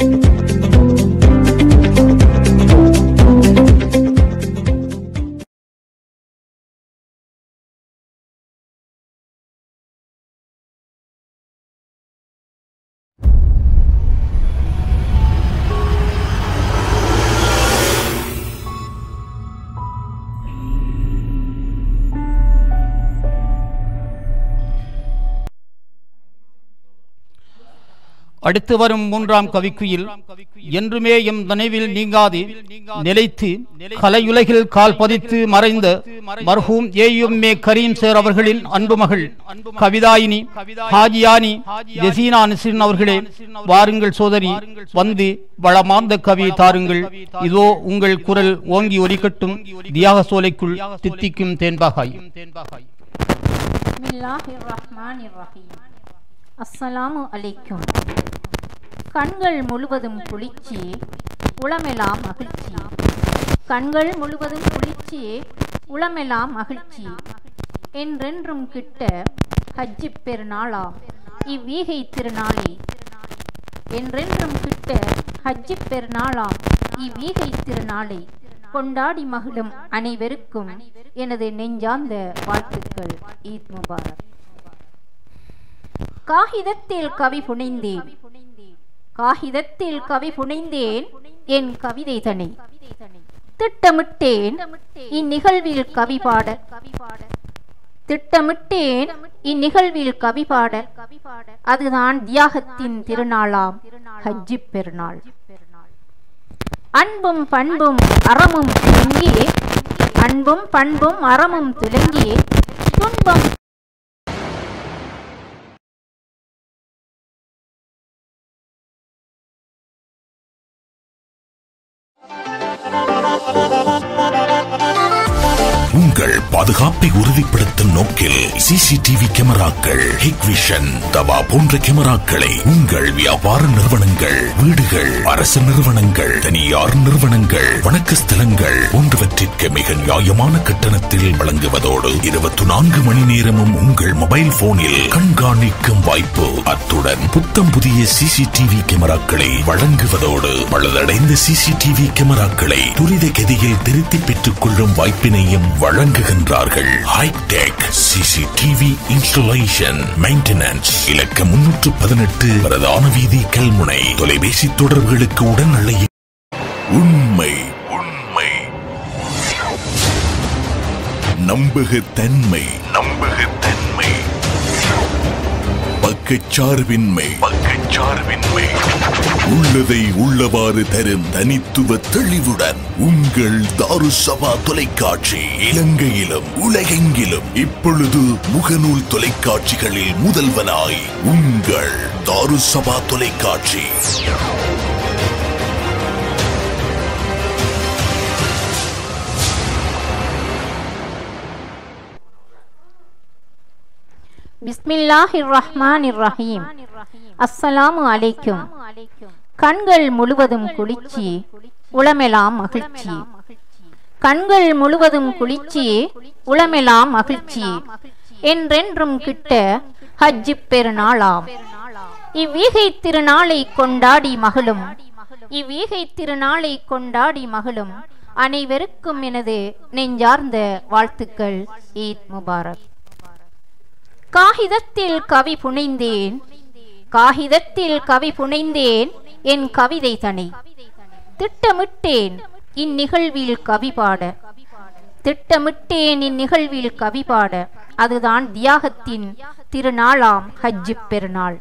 அடுத்து வரும் மூன்றாம் கவிக்குயில் என்றுமே எம் நினைவில் நீங்காது நிலைத்து கலையுலகில் கால் பதித்து மறைந்த மர்ஹூம் ஏயும் மே கரீம் சேர் அவர்களின் அன்பு மகள் கவிதாயினி ஹாஜியானி ஜெசீனா நசிரின் அவர்களே வாருங்கள் சோதரி வந்து வளமார்ந்த கவி தாருங்கள் இதோ உங்கள் குரல் ஓங்கி ஒலிக்கட்டும் தியாக சோலைக்குள் தித்திக்கும் தேன்பாகாய் பிஸ்மில்லாஹிர் ரஹ்மானிர் ரஹீம் அஸ்ஸலாமு அலைக்கும் கண்கள் முழுவதும் குளிர்ச்சி உளமெல்லாம் மகிழ்ச்சி கண்கள் முழுவதும் குளிர்ச்சி உளமெல்லாம் மகிழ்ச்சி என்றென்றும் கிட்ட ஹஜ்ஜி பெருநாளாம் இவ்வீகை திருநாளே என்றென்றும் கிட்ட ஹஜ்ஜி பெருநாளாம் இவ்வீகை திருநாளை கொண்டாடி மகிழும் அனைவருக்கும் எனது நெஞ்சார்ந்த வாழ்த்துக்கள் ஈத் முபாரக் காகிதத்தில் கவி புனைந்தேன் காகிதத்தில் கவி புனைந்தேன் என் கவிதை தனை திட்டமிட்டேன் இந்நிகழ்வில் கவி பாட திட்டமிட்டேன் இந்நிகழ்வில் கவி பாட அதுதான் தியாகத்தின் திருநாளாம் ஹஜ்ஜி பெருநாள் அன்பும் பண்பும் அறமும் துலங்கி அன்பும் பண்பும் அறமும் துலங்கி துன்பம் உங்கள் பாதுகாப்பை உறுதிப்படுத்தும் நோக்கில் சிசிடிவி கேமராக்கள் ஹிக்விஷன் தவா போன்ற கேமராக்களை உங்கள் வியாபார நிறுவனங்கள் வீடுகள் அரசு நிறுவனங்கள் தனியார் நிறுவனங்கள் வணக்க ஸ்தலங்கள் போன்றவற்றிற்கு மிக நியாயமான கட்டணத்தில் வழங்குவதோடு இருபத்தி நான்கு மணி நேரமும் உங்கள் மொபைல் போனில் கண்காணிக்கும் வாய்ப்பு அத்துடன் புத்தம் புதிய சிசிடிவி கேமராக்களை வழங்குவதோடு பழுதடைந்த சிசிடிவி கேமராக்களை துரித கதியில் திருத்தி பெற்றுக் கொள்ளும் வாய்ப்பினையும் வழங்குகின்றார்கள் ஹைடெக் சிசிடிவி இன்ஸ்டலேஷன் மெயின்டெனன்ஸ் இலக்கம் முன்னூற்று பதினெட்டு பிரதான வீதி கல்முனை தொலைபேசி தொடர்புகளுக்கு உடன் அழைய உண்மை உண்மை நம்பகத்தன்மை நம்பகத்தன்மை பக்கச்சார்பின்மை பக்கச்சார்பின்மை உள்ளதை உள்ளவாறு தரும் தனித்துவ தெளிவுடன் உங்கள் தாருசபா தொலைக்காட்சி இலங்கையிலும் உலகெங்கிலும் இப்பொழுது முகநூல் தொலைக்காட்சிகளில் முதல்வனாய் உங்கள் தாருசபா தொலைக்காட்சி பிஸ்மில்லாஹிர் ரஹ்மானிர் ரஹீம் அஸ்ஸலாமு அலைக்கும் கண்கள் முழுவதும் குளிர்ச்சி உளமெல்லாம் மகிழ்ச்சி கண்கள் முழுவதும் குளிர்ச்சி உளமெல்லாம் மகிழ்ச்சி என்றென்றும் கிட்ட ஹஜ்ஜி பெருநாளாம் இவ்வீகை திருநாளை கொண்டாடி மகளும் இவ்வீகை திருநாளை கொண்டாடி மகளும் அனைவருக்கும் எனது நெஞ்சார்ந்த வாழ்த்துக்கள் ஈத் முபாரக் காகிதத்தில் கவி புனைந்தேன் காகிதத்தில் கவி புனைந்தேன் என் கவிதை தனை திட்டமிட்டேன் இந்நிகழ்வில் கவி பாட திட்டமிட்டேன் இந்நிகழ்வில் கவி பாட அதுதான் தியாகத்தின் திருநாளாம் ஹஜ்ஜி பெருநாள்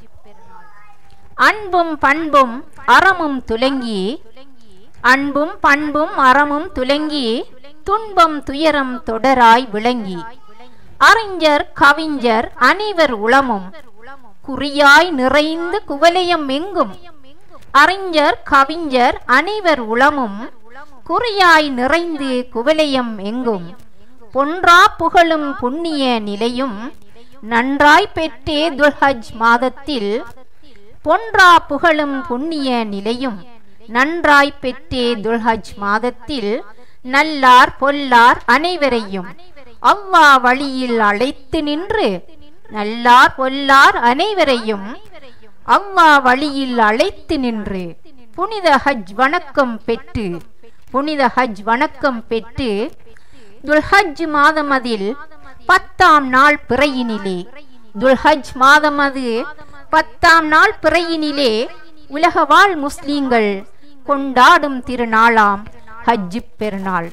அன்பும் பண்பும் அறமும் துலங்கி அன்பும் பண்பும் அறமும் துலங்கி துன்பம் துயரம் தொடராய் விளங்கி அறிஞர் கவிஞர் அனைவர் உளமும் குறியாய் நிறைந்து குவலயம் எங்கும் அறிஞர் கவிஞர் அனைவர் உளமும் குறியாய் நிறைந்து குவலயம் எங்கும் பொன்றா புகழும் புண்ணிய நிலையும் நன்றாய் பெற்றே துல்ஹஜ் மாதத்தில் பொன்றா புகழும் புண்ணிய நிலையும் நன்றாய் பெற்றே துல்ஹஜ் மாதத்தில் நல்லார் பொல்லார் அனைவரையும் அவ்வா வழியில் அழைத்து நின்று நல்லார் பொல்லார் அனைவரையும் அவ்வா வழியில் அழைத்து நின்று புனித ஹஜ் வணக்கம் பெற்று புனித ஹஜ் வணக்கம் பெற்று துல்ஹஜ் மாதம் அதில் பத்தாம் நாள் பிறையினிலே துல்ஹஜ் மாதம் அது பத்தாம் நாள் பிறையினிலே உலக வாழ் முஸ்லீம்கள் கொண்டாடும் திருநாளாம் ஹஜ்ஜி பெருநாள்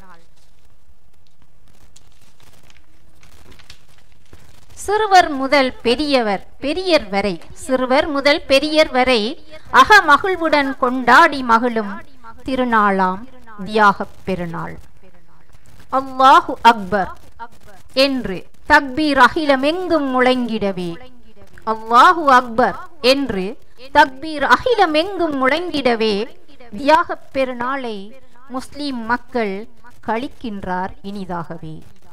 சிறுவர் முதல் பெரியவர் பெரியர் வரை சிறுவர் முதல் பெரியர் வரை அகமகிழ்வுடன் கொண்டாடி மகிழும் திருநாளாம் தியாகப் பெருநாள் அல்லாஹு அக்பர் என்று தக்பீர் அகிலமெங்கும் முழங்கிடவே அல்லாஹு அக்பர் என்று தக்பீர் அகிலமெங்கும் முழங்கிடவே தியாகப் பெருநாளை முஸ்லிம் மக்கள் கழிக்கின்றார் இனிதாகவே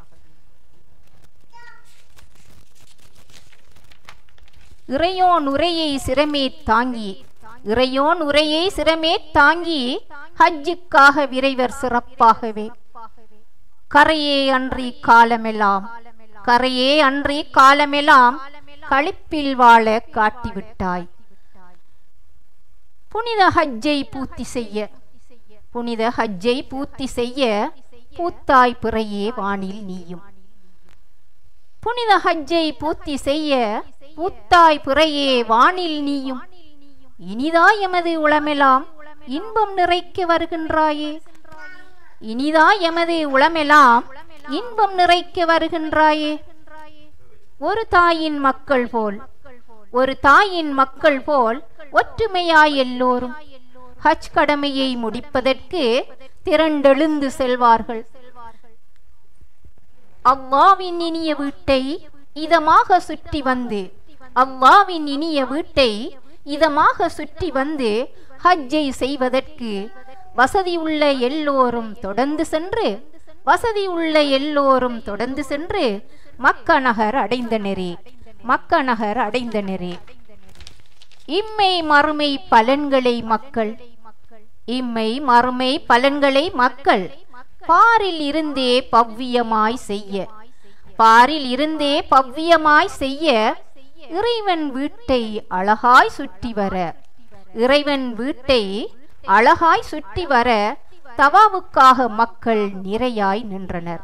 இறையோன் உரையை சிரமே தாங்கி இறையோன் உரையை சிரமே தாங்கி ஹஜ்ஜுக்காக விரைவர் சிறப்பாகவே கரையே அன்றி காலமெல்லாம் கரையே அன்றி காலமெல்லாம் களிப்பில் வாழ காட்டிவிட்டாய் புனித ஹஜ்ஜை பூர்த்தி செய்ய புனித ஹஜ்ஜை பூர்த்தி செய்ய பூத்தாய் பிறையே வானில் நீயும் புனித ஹஜ்ஜை பூர்த்தி செய்ய பூத்தாய் பிறையே வானில் நீயும் இனிதாய் எமது உளமெல்லாம் இன்பம் நிறைக்க வருகின்றாயே இனிதாய் எமது உளமெல்லாம் இன்பம் நிறைக்க வருகின்றாயே ஒரு தாயின் மக்கள் போல் ஒரு தாயின் மக்கள் போல் ஒற்றுமையாய் எல்லோரும் ஹஜ் கடமையை முடிப்பதற்கு திரண்டெழுந்து செல்வார்கள் அல்லாவின் இனிய வீட்டை இதமாக சுற்றி வந்து அல்லாவின் இனிய வீட்டை இதமாக சுற்றி வந்து ஹஜ்ஜை செய்வதற்கு வசதி உள்ள எல்லோரும் தொடர்ந்து சென்று வசதி உள்ள எல்லோரும் தொடர்ந்து சென்று மக்க நகர் அடைந்தனரே மக்க நகர் அடைந்தனரே இம்மை மறுமை பலன்களை மக்கள் இம்மை மறுமை பலன்களை மக்கள் பாரில் இருந்தே பவ்வியமாய் செய்ய பாரில் இருந்தே பவ்வியமாய் செய்ய இறைவன் வீட்டை அழகாய் சுற்றி வர இறைவன் வீட்டை அழகாய் சுற்றி வர தவாவுக்காக மக்கள் நிறையாய் நின்றனர்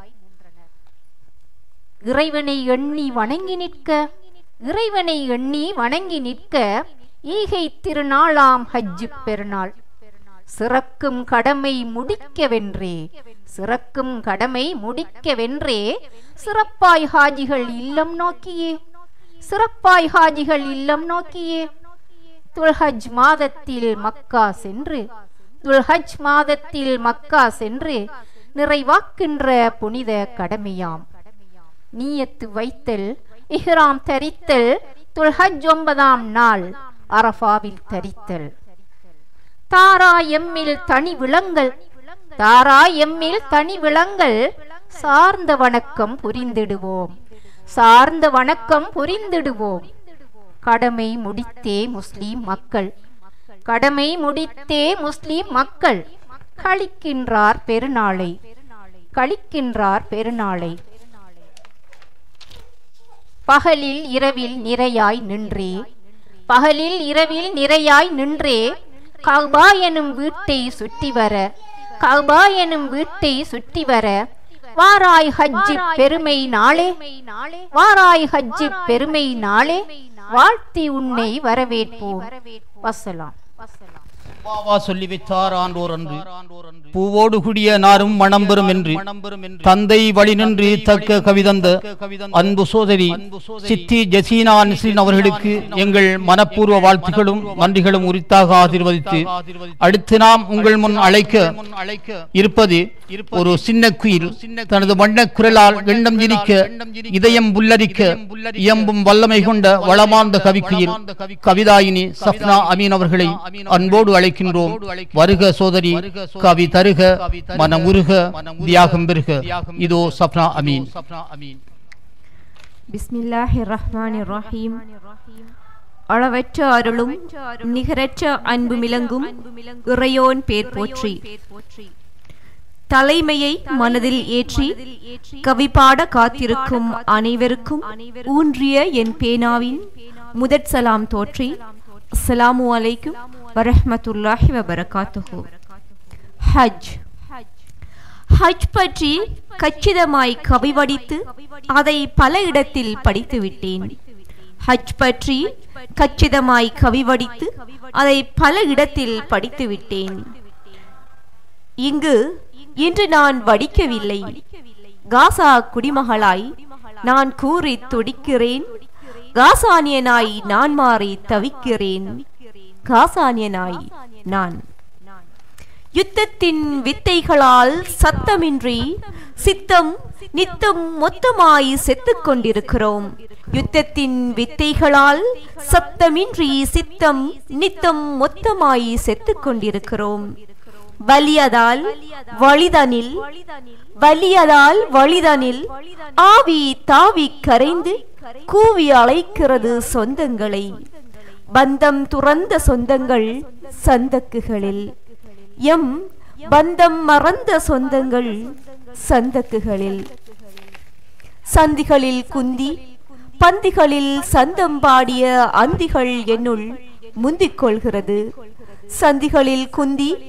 இறைவனை எண்ணி வணங்கி நிற்க இறைவனை எண்ணி வணங்கி நிற்க ஈகை திருநாளாம் ஹஜ்ஜு பெருநாள் சிறக்கும் கடமை முடிக்கவென்றே சிறக்கும் கடமை முடிக்கவென்றே சிறப்பாய் ஹாஜிகள் இல்லம் நோக்கியே சிறப்பாய் ஹாஜிகள் இல்லம் நோக்கியே துல்ஹஜ் மாதத்தில் மக்கா சென்று துல்ஹஜ் மாதத்தில் மக்கா சென்று நிறைவாக்கின்ற புனித கடமையாம் நீயத்து வைத்தல் இஹ்ராம் தரித்தல் துல்ஹஜ் ஒன்பதாம் நாள் அரஃபாவில் தரித்தல் தாரா எம்மில் தனி விளங்கல் தாரா எம்மில் தனி விளங்கல் சார்ந்த வணக்கம் புரிந்திடுவோம் சார்ந்த வணக்கம் புரிந்திடுவோம் கடமை முடித்தே முஸ்லிம் மக்கள் கடமை முடித்தே முஸ்லிம் மக்கள் கழிக்கின்றார் பெருநாளை கழிக்கின்றார் பெருநாளை பகலில் இரவில் நிறையாய் நின்றே பகலில் இரவில் நிறையாய் நின்றே கௌபா எனும் வீட்டை சுற்றி வர கௌபா எனும் வீட்டை சுற்றி வர வாராய் ஹஜ்ஜி பெருமை நாளே வாராய் ஹஜ்ஜி பெருமை நாளே வாழ்த்தி உன்னை வரவேற்போம் வசலாம் பாவா சொல்லி வைத்தார் ஆண்டோர் அன்று பூவோடு கூடிய நாரும் மணம் பெறும் என்று தந்தை வழி நின்று தக்க கவிதந்த அன்பு சோதரி சித்தி ஜசீனா நிஸ்லின் அவர்களுக்கு எங்கள் மனப்பூர்வ வாழ்த்துகளும் நன்றிகளும் உரித்தாக ஆசீர்வதித்து அடுத்து நாம் உங்கள் முன் அழைக்க இருப்பது ஒரு சின்ன குயில் தனது வண்ணக் குரலால் எண்ணம் இனிக்க இதயம் புல்லரிக்க இயம்பும் வல்லமை கொண்ட வளமார்ந்த கவிக்குயில் கவிதாயினி சப்னா அமீன் அவர்களை அன்போடு அழைக்கின்றோம் வருக சோதரி கவி தருக மனமுருக தியாகம் பெருக இதோ சப்னா அமீன் பிஸ்மில்லாஹிர் ரஹ்மானிர் ரஹீம் அளவற்ற அருளும் நிகரற்ற அன்பு மிளங்கும் இறையோன் பேர் போற்றி தலைமையை மனதில் ஏற்றி கவி பாட காத்திருக்கும் அனைவருக்கும் ஊன்றிய என் பேனாவின் முதற் சலாம் தோற்றி அஸ்ஸலாமு அலைக்கும் வரஹ்மத்துல்லாஹி வபரகாத்துஹு ஹஜ் ஹஜ் பற்றி கச்சிதமாய் கவி வடித்து அதை பல இடத்தில் படித்து விட்டேன் ஹஜ் பற்றி கச்சிதமாய் கவி வடித்து அதை பல இடத்தில் படித்து விட்டேன் இங்கு இன்று நான் வடிக்கவில்லை காசா குடிமகளாய் நான் கூறி துடிக்கிறேன் காசானியனாய் நான் மாறி தவிக்கிறேன் காசானியனாய் நான் யுத்தத்தின் வித்தைகளால் சத்தமின்றி சித்தம் நித்தம் மொத்தமாய் செத்துக் கொண்டிருக்கிறோம் யுத்தத்தின் வித்தைகளால் சத்தமின்றி சித்தம் நித்தம் மொத்தமாய் செத்துக் கொண்டிருக்கிறோம் வலியதால் வழிதனில் வலியதால் வழிதனில் ஆவி தாவி கரைந்து கூவி அழைக்கிறது சொந்தங்களை பந்தம் துறந்த சொந்தங்கள் சந்தக்குகளில் எம் பந்தம் மறந்த சொந்தங்கள் சந்தக்குகளில் சந்திகளில் குந்தி பந்திகளில் சந்தம் பாடிய அந்திகள் என்னுள் முந்திக் கொள்கிறது சந்திகளில் குந்தி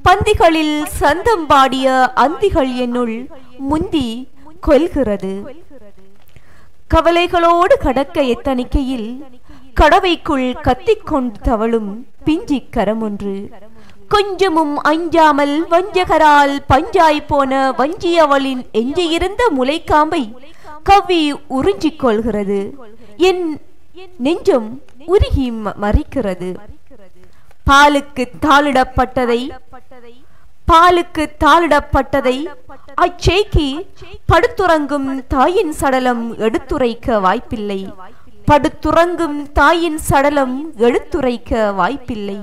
பந்திகளில் சந்தம் பாடிய அந்திகள் என்னுள் முந்தி கொல்கிறது கவலைகளோடு கடக்க எத்தனிக்கையில் கடவைக்குள் கத்திக்கொண்டு தவழும் பிஞ்சிக் கரமொன்று கொஞ்சமும் அஞ்சாமல் வஞ்சகரால் பஞ்சாய் போன வஞ்சியவளின் எஞ்சியிருந்த முளைக்காம்பை கவ்வி உறிஞ்சிக் கொள்கிறது என் நெஞ்சம் உருகி ம- மறிக்கிறது பாலுக்கு தாளிடப்பட்டதை பாலுக்கு தாளிடப்பட்டதை அச்சேக்கி படுத்துறங்கும் தாயின் சடலம் எடுத்துரைக்க வாய்ப்பில்லை படுத்துறங்கும் தாயின் சடலம் எடுத்துரைக்க வாய்ப்பில்லை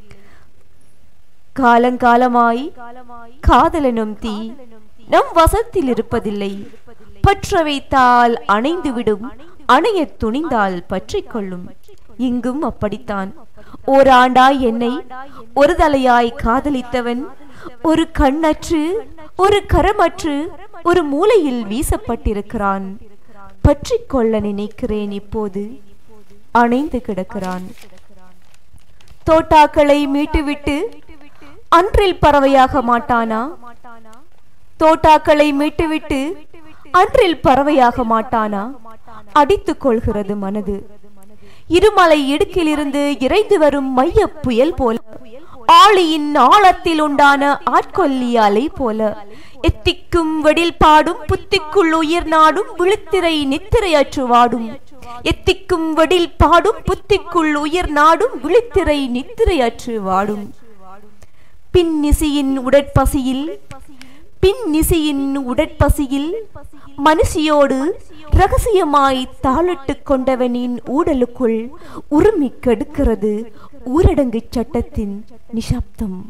காலங்காலமாய் காதலனும் தீ நம் வசத்தில் இருப்பதில்லை பற்ற வைத்தால் அணைந்துவிடும் அணையத் துணிந்தால் பற்றிக் கொள்ளும் இங்கும் அப்படித்தான் ஓராண்டாய் என்னை ஒரு தலையாய் காதலித்தவன் ஒரு கண்ணற்று ஒரு கரமற்று ஒரு மூலையில் வீசப்பட்டிருக்கிறான் பற்றிக் கொள்ள நினைக்கிறேன் இப்போது அணைந்து கிடக்கிறான் தோட்டாக்களை மீட்டுவிட்டு அன்றில் பறவையாக மாட்டானா தோட்டாக்களை மீட்டுவிட்டு அன்றில் பறவையாக மாட்டானா அடித்துக் கொள்கிறது மனது இருமலை இடுக்கிலிருந்து இறைந்து வரும் மைய புயல் போல ஆளியின் ஆழத்தில் உண்டான ஆட்கொல்லி அலை போல எத்திக்கும் வெடில் பாடும் புத்திக்குள் உயிர் நாடும் விழுத்திரை நித்திரையற்று வாடும் எத்திக்கும் வெடில் பாடும் புத்திக்குள் உயிர் நாடும் விழித்திரை நித்திரையற்று வாடும் பின்னிசையின் உடற்பசியில் பின்னிசையின் உடற்பசியில் மனுஷியோடு ரகசியமாய் தாளிட்டுக் கொண்டவனின் ஊடலுக்குள் உருமி கெடுக்கிறது ஊரடங்கு சட்டத்தின் நிசப்தம்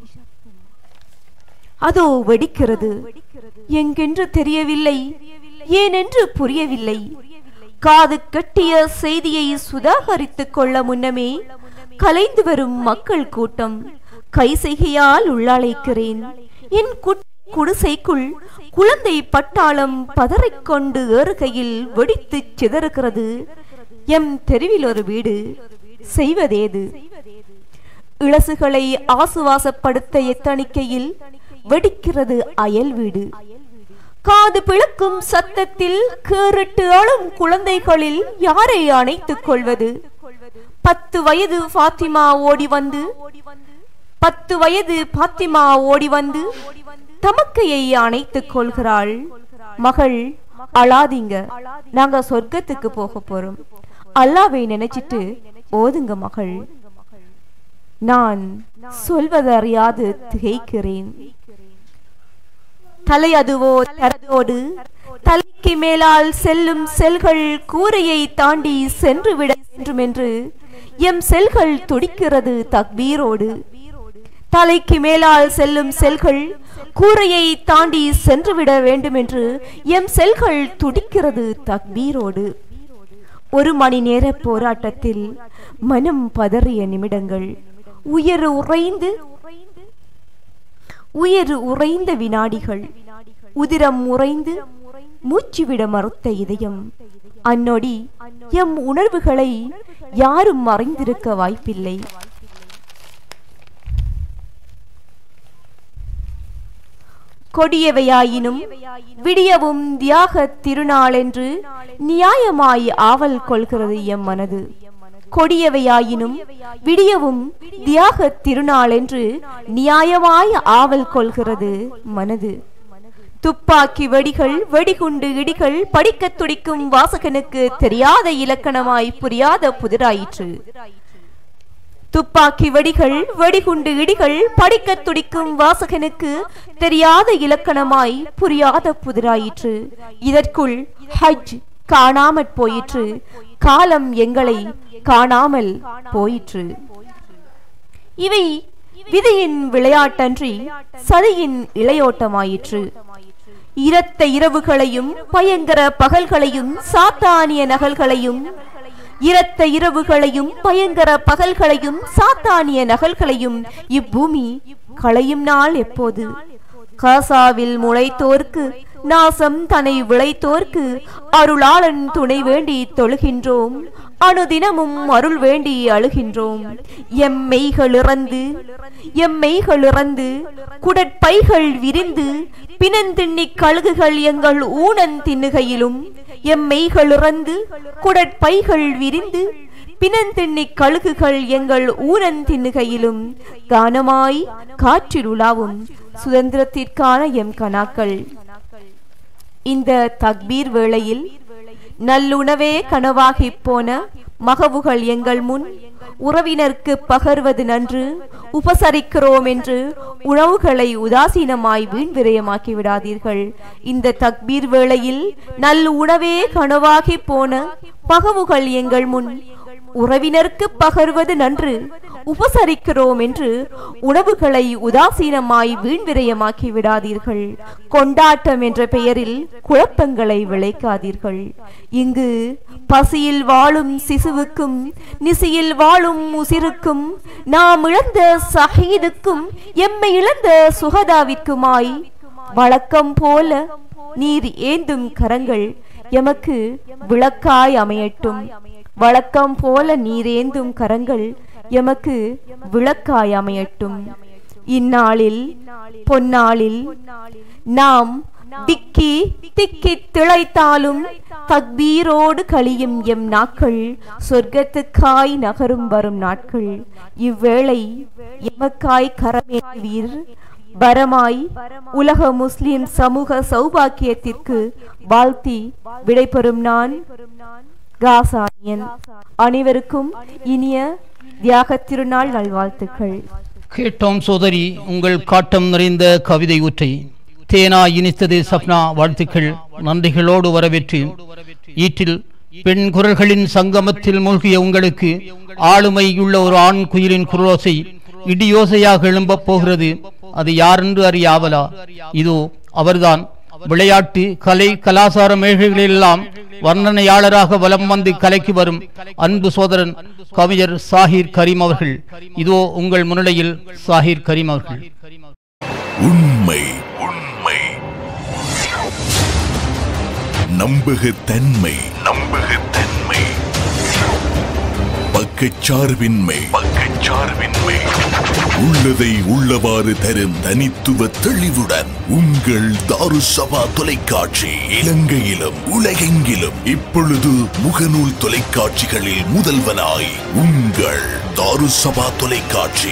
அதோ வெடிக்கிறது எங்கென்று தெரியவில்லை ஏனென்று புரியவில்லை காது கட்டிய செய்தியை சுதாகரித்துக் கொள்ள முன்னமே கலைந்து வரும் மக்கள் கூட்டம் கை செய்கையால் உள்ளழைக்கிறேன் என் குட்- குடிசைக்குள் குழந்தை பட்டாளம் பதறிக்கொண்டு ஏறுகையில் வெடித்துச் சிதறுகிறது எம் தெருவில் ஒரு வீடு செய்வதேது இளசுகளை ஆசுவாசப்படுத்த எத்தணிக்கையில் வெடிக்கிறது அயல் வீடு காது பிளக்கும் சத்தத்தில் கேறிட்டு அழும் குழந்தைகளில் யாரை அணைத்துக் கொள்வது பத்து வயது ஃபாத்திமா ஓடி வந்து பத்து வயது பாத்திமா ஓடி வந்து தமக்கையை அணைத்துக் கொள்கிறாள் மகள் அழாதீங்க நாங்க சொர்க்கத்துக்கு போக போறோம் அல்லாவை நினைச்சிட்டு ஓதுங்க மகள் நான் சொல்வதறியாது திகைக்கிறேன் தலை அதுவோ தரதோடு தலைக்கு மேலால் செல்லும் செல்கள் கூரையை தாண்டி சென்று விட வேண்டும் என்று எம் செல்கள் துடிக்கிறது தக்பீரோடு தலைக்கு மேலால் செல்லும் செல்கள் கூரையை தாண்டி சென்றுவிட வேண்டும் என்று எம் செல்கள் துடிக்கிறது தக்பீரோடு ஒரு மணி நேர போராட்டத்தில் மனம் பதறிய நிமிடங்கள் உயர் உறைந்து உயர் உறைந்த வினாடிகள் உதிரம் உறைந்து மூச்சுவிட மறுத்த இதயம் அந்நொடி எம் உணர்வுகளை யாரும் மறைந்திருக்க வாய்ப்பில்லை கொடியவையாயினும் விடியவும் தியாக திருநாளென்று நியாயமாய் ஆவல் கொள்கிறது எம் மனது கொடியவையாயினும் விடியவும் தியாக திருநாளென்று நியாயமாய் ஆவல் கொள்கிறது மனது துப்பாக்கி வெடிகள் வெடிகுண்டு இடிகள் படிக்கத் துடிக்கும் வாசகனுக்கு தெரியாத இலக்கணமாய் புரியாத புதிராயிற்று துப்பாக்கி வெடிகள் வெடிகுண்டு இடிகள் படிக்கத் துடிக்கும் வாசகனுக்கு தெரியாத இலக்கணமாய் புரியாத புதிராயிற்று இதற்குள் ஹஜ் காணாமற் போயிற்று காலம் எங்களை காணாமல் போயிற்று இவை விதியின் விளையாட்டன்றி சதியின் இளையோட்டமாயிற்று இரத்த இரவுகளையும் பயங்கர பகல்களையும் சாத்தானிய நகல்களையும் இரத்த இரவுகளையும் பயங்கர பகல்களையும் சாத்தானிய நகல்களையும் இப்பூமி களையும் நாள் எப்போது காசாவில் முளைத்தோர்க்கு நாசம் தனை விளைத்தோர்க்கு அருளாளன் துணை வேண்டி தொழுகின்றோம் அனுதினமும் அருள் வேண்டி அழுகின்றோம் எம்மெய்கள் இறந்து எம்மெய்கள் இறந்து குடற்பைகள் விரிந்து பிணந்திண்ணிக் கழுகுகள் எங்கள் ஊனன் தின்னுகையிலும் எம்மெய்கள் இறந்து குடற்பைகள் விரிந்து பிணந்திண்ணிக் கழுகுகள் எங்கள் ஊரன் தின்னுகையிலும் கானமாய் காற்றில் உலாவும் சுதந்திரத்திற்கான எம் கனாக்கள் இந்த தக்பீர் வேளையில் நல்லுணவே கனவாகிப் போன மகவுகள் எங்கள் முன் உறவினருக்கு பகர்வது நன்று உபசரிக்கிறோம் என்று உணவுகளை உதாசீனமாய் வீண் விரயமாக்கி விடாதீர்கள் இந்த தக்பீர் வேளையில் நல் உணவே கனவாகி போன பகவுகள் எங்கள் முன் உறவினருக்கு பகர்வது நன்று உபசரிக்கிறோம் என்று உணவுகளை உதாசீனமாய் வீண் விரயமாக்கி விடாதீர்கள் கொண்டாட்டம் என்ற பெயரில் குழப்பங்களை விளைக்காதீர்கள் இங்கு பசியில் வாழும் சிசுவுக்கும் நிசியில் வாழும் உசிருக்கும் நாம் இழந்த சஹீதுக்கும் எம்மை இழந்த சுகதாவிற்குமாய் வழக்கம் போல நீர் ஏந்தும் கரங்கள் எமக்கு விளக்காய் அமையட்டும் வழக்கம் போல நீரேந்தும் கரங்கள் எமக்கு விளக்காய் அமையட்டும் இந்நாளில் பொன்னாளில் நாம் திக்கி திக்கி திளைத்தாலும் தக்பீரோடு கழியும் எம் நாட்கள் சொர்க்கத்துக்காய் நகரும் வரும் நாட்கள் இவ்வேளை எமக்காய் கரமேவீர் வரமாய் உலக முஸ்லிம் சமூக சௌபாக்கியத்திற்கு வாழ்த்தி விடைபெறும் நான் காசானியன் அனைவருக்கும் இனிய தியாக திருநாள் நல்வாழ்த்துக்கள் கேட்டோம் சோதரி உங்கள் காட்டம் நிறைந்த கவிதை ஊற்றை தேனா இனித்தது சப்னா வாழ்த்துக்கள் நன்றிகளோடு வரவேற்று ஈட்டில் பெண் குரல்களின் சங்கமத்தில் மூழ்கிய உங்களுக்கு ஆளுமையுள்ள ஒரு ஆண் குயிலின் குரலோசை இடியோசையாக எழும்பப் போகிறது அது யாரென்று அறியாவலா இதோ அவர்தான் விளையாட்டு கலை கலாசார மேல்களெல்லாம் வர்ணனையாளராக வலம் வந்து கலைக்கு வரும் அன்பு சோதரன் கவிஞர் சாஹிர் கரீம் அவர்கள் இதோ உங்கள் முன்னிலையில் சாஹிர் கரீம் அவர்கள் உண்மை உண்மை நம்பகத்தன்மை நம்பகத்தன்மை பக்கச்சார்பின்மை பக்கச்சார்பின்மை உள்ளதை உள்ளவாறு தரும் தனித்துவ தெளிவுடன் உங்கள் தாருசபா தொலைக்காட்சி இலங்கையிலும் உலகெங்கிலும் இப்பொழுது முகநூல் தொலைக்காட்சிகளில் முதல்வனாய் உங்கள் தாருசபா தொலைக்காட்சி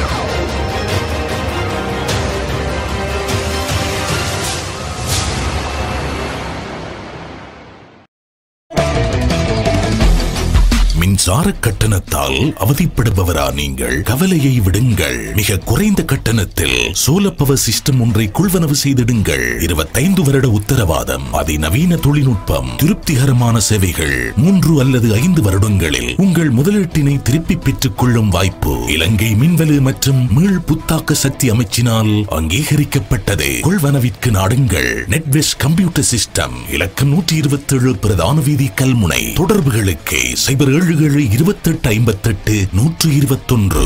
மின்சார கட்டணத்தால் அவதிப்படுபவரா நீங்கள் கவலையை விடுங்கள் மிக குறைந்த கட்டணத்தில் சோலர் பவர் சிஸ்டம் ஒன்றை கொள்வனவு செய்திடுங்கள் இருபத்தைந்து வருட உத்தரவாதம் அதிநவீன தொழில்நுட்பம் திருப்திகரமான சேவைகள் மூன்று அல்லது ஐந்து வருடங்களில் உங்கள் முதலீட்டினை திருப்பி பெற்றுக் கொள்ளும் வாய்ப்பு இலங்கை மின்வலு மற்றும் மீள் புத்தாக்க சக்தி அமைச்சினால் அங்கீகரிக்கப்பட்டது கொள்வனவிற்கு நாடுங்கள் நெட்வெஸ் கம்ப்யூட்டர் சிஸ்டம் இலக்கம் நூற்றி இருபத்தி ஏழு பிரதான வீதி கல்முனை தொடர்புகளுக்கு சைபர் ஏழு ஏழு இருபத்தெட்டு ஐம்பத்தெட்டு நூற்று இருபத்தொன்று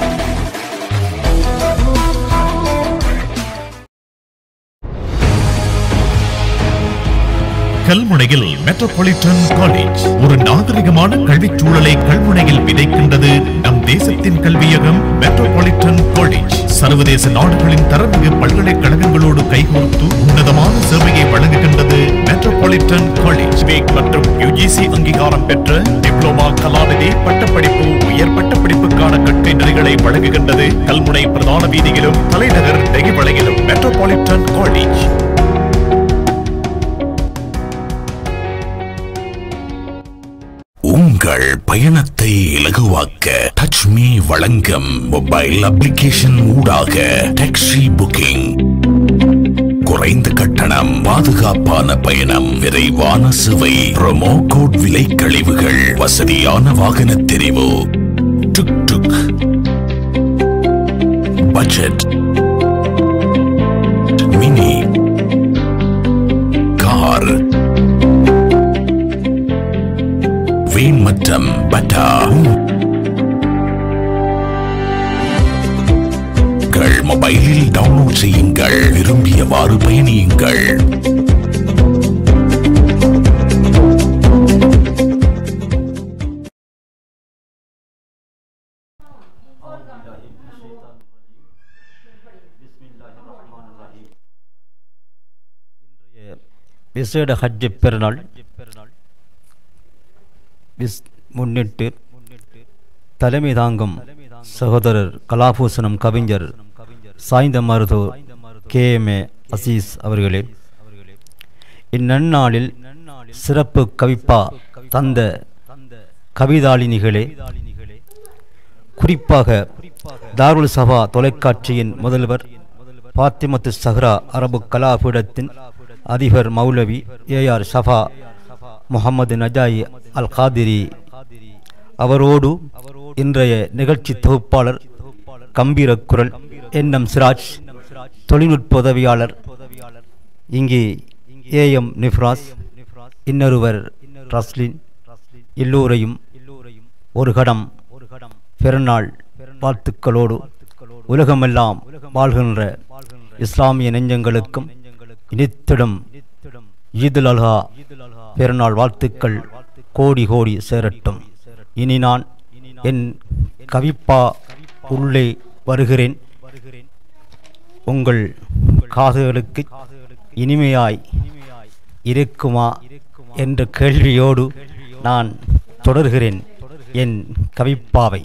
கல்முனையில் மெட்ரோபாலிட்டன் காலேஜ் ஒரு நாகரிகமான கல்விச் சூழலை கல்முனையில் விதைக்கின்றது நம் தேசத்தின் கல்வியகம் மெட்ரோபாலிட்டன் காலேஜ் சர்வதேச நாடுகளின் தரமிகு பல்கலைக்கழகங்களோடு கைகோர்த்து உன்னதமான சேவையை வழங்குகின்றது மெட்ரோபாலிட்டன் காலேஜ் வேக் மற்றும் யுஜிசி அங்கீகாரம் பெற்ற டிப்ளோமா கலாநிதி பட்டப்படிப்பு உயர் பட்டப்படிப்புக்கான கற்கை நெறிகளை வழங்குகின்றது கல்முனை பிரதான வீதியிலும் தலைநகர் நெகிவளையிலும் மெட்ரோபாலிட்டன் காலேஜ் உங்கள் பயணத்தை இலகுவாக்க டச் மீ வழங்கும் மொபைல் அப்ளிகேஷன் ஊடாக டாக்ஸி புக்கிங் குறைந்த கட்டணம் பாதுகாப்பான பயணம் விரைவான சுவை ப்ரோமோ கோட் விலை கழிவுகள் வசதியான வாகன தெரிவு tuk tuk budget mini car van மற்றும் பட்டா உங்கள் மொபைலில் டவுன்லோட் புக் செய்யுங்கள் விரும்பியவாறு பயணியுங்கள் விசேட ஹஜ் பெருநாள் விஸ் முன்னிட்டு தலைமை தாங்கும் சகோதரர் கலாபூசணம் கவிஞர் Sainthamaruthur K M A Azeez அவர்களே இந்நன்னாளில் சிறப்பு கவிப்பா தந்த கவிதாளினிகளே குறிப்பாக தாருல் சபா தொலைக்காட்சியின் முதல்வர் பாத்திமத்து சஹ்ரா அரபு கலாபீடத்தின் அதிபர் மௌலவி ஏஆர் ஷஃபா முகமது நஜாயி அல் காதிரி அவரோடு இன்றைய நிகழ்ச்சி தொகுப்பாளர் கம்பீர குரல் என்எம் சிராஜ் தொழில்நுட்ப உதவியாளர் இங்கே ஏஎம் நிஃப்ராஸ் இன்னொருவர் ரஸ்லின் எல்லோரையும் ஒரு கடம் பிறநாள் வாழ்த்துக்களோடு உலகமெல்லாம் வாழ்கின்ற இஸ்லாமிய நெஞ்சங்களுக்கும் இனித்திடும் ஈதுல் அல்ஹா பெருநாள் வாழ்த்துக்கள் கோடி கோடி சேரட்டும் இனி நான் என் கவிப்பா உள்ளே வருகிறேன் உங்கள் காதுகளுக்கு இனிமையாய் இருக்குமா என்ற கேள்வியோடு நான் தொடர்கிறேன் என் கவிப்பாவை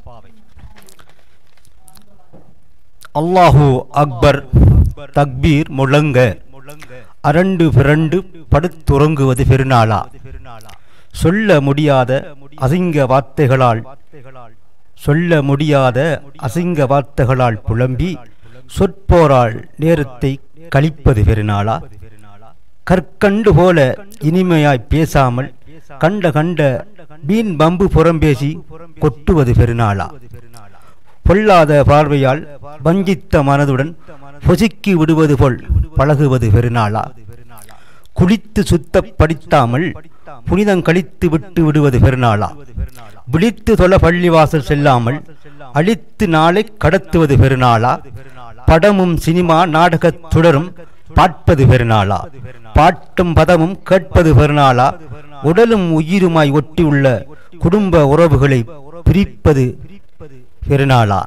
அல்லாஹு அக்பர் தக்பீர் முழங்க அரண்டு பிறண்டு படுத்துறங்குவது பெருநாளா சொல்ல முடியாத அசிங்க வார்த்தைகளால் சொல்ல முடியாத அசிங்க வார்த்தைகளால் புலம்பி சொற்போரால் நேரத்தை கழிப்பது பெருநாளா கற்கண்டு போல இனிமையாய் பேசாமல் கண்ட கண்ட வீண் பம்பு புறம்பேசி கொட்டுவது பெருநாளா பொல்லாத பார்வையால் வஞ்சித்த மனதுடன் பொசுக்கி விடுவது போல் பழகுவது பெருநாளா குளித்து சுத்தப்படுத்தாமல் புனிதம் கழித்து விட்டு விடுவது பெருநாளா விழித்து தொல பள்ளிவாசல் செல்லாமல் அழித்து நாளை கடத்துவது பெருநாளா படமும் சினிமா நாடகத் தொடரும் பார்ப்பது பெருநாளா பாட்டும் பதமும் கேட்பது பெருநாளா உடலும் உயிருமாய் ஒட்டியுள்ள குடும்ப உறவுகளை பிரிப்பது பெருநாளா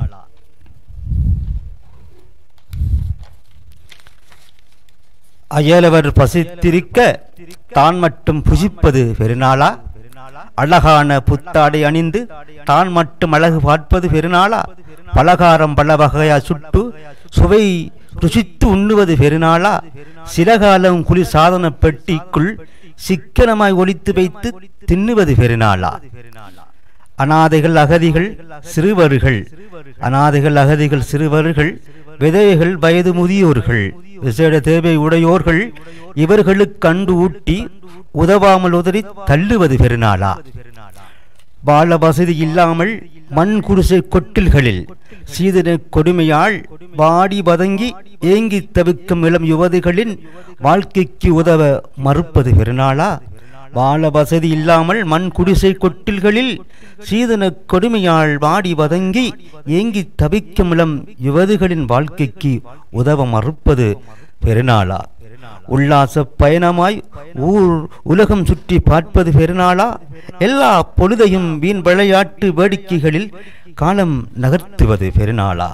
அயலவர் பசித்திருக்க தான் மட்டும் புசிப்பது பெருநாளா அழகான புத்தாடை அணிந்து தான் மட்டும் அழகு பார்ப்பது பெருநாளா பலகாரம் பல வகையா சுட்டு சுவை ருசித்து உண்ணுவது பெருநாளா சில காலம் குளிர் சாதன பெட்டிக்குள் சிக்கனமாய் ஒழித்து வைத்து தின்னுவது பெருநாளா அனாதைகள் அகதிகள் சிறுவர்கள் அனாதைகள் அகதிகள் சிறுவர்கள் விதவைகள் வயது முதியோர்கள் விசேட தேவை உடையோர்கள் இவர்களுக்கு கண்டு ஊட்டி உதவாமல் உதறி தள்ளுவது பெருநாளா வாழ வசதி இல்லாமல் மண் குடிசை கொட்டில்களில் சீதன கொடுமையால் வாடி வதங்கி ஏங்கி தவிக்கும் இளம் யுவதிகளின் வாழ்க்கைக்கு உதவ மறுப்பது பெருநாளா வாழ வசதி இல்லாமல் மண் குடிசை கொட்டில்களில் சீதன கொடுமையால் வாடி வதங்கி ஏங்கி தவிக்கும் இளம் யுவதிகளின் வாழ்க்கைக்கு உதவ மறுப்பது பெருநாளா உல்லாச பயணமாய் ஊர் உலகம் சுற்றி பார்ப்பது பெருநாளா எல்லா பொழுதையும் வீண் விளையாட்டு வேடிக்கைகளில் காலம் நகர்த்துவது பெருநாளா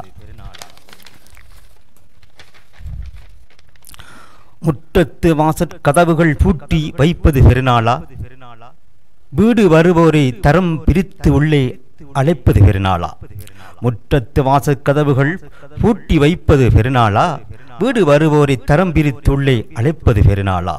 முற்றத்து வாசற் கதவுகள் பூட்டி வைப்பது பெருநாளா வீடு வருவோரை தரம் பிரித்து உள்ளே அழைப்பது பெருநாளா முற்றத்து வாசற் கதவுகள் பூட்டி வைப்பது பெருநாளா வீடு வருவோரை தரம் பிரித்து உள்ளே அழைப்பது பெருநாளா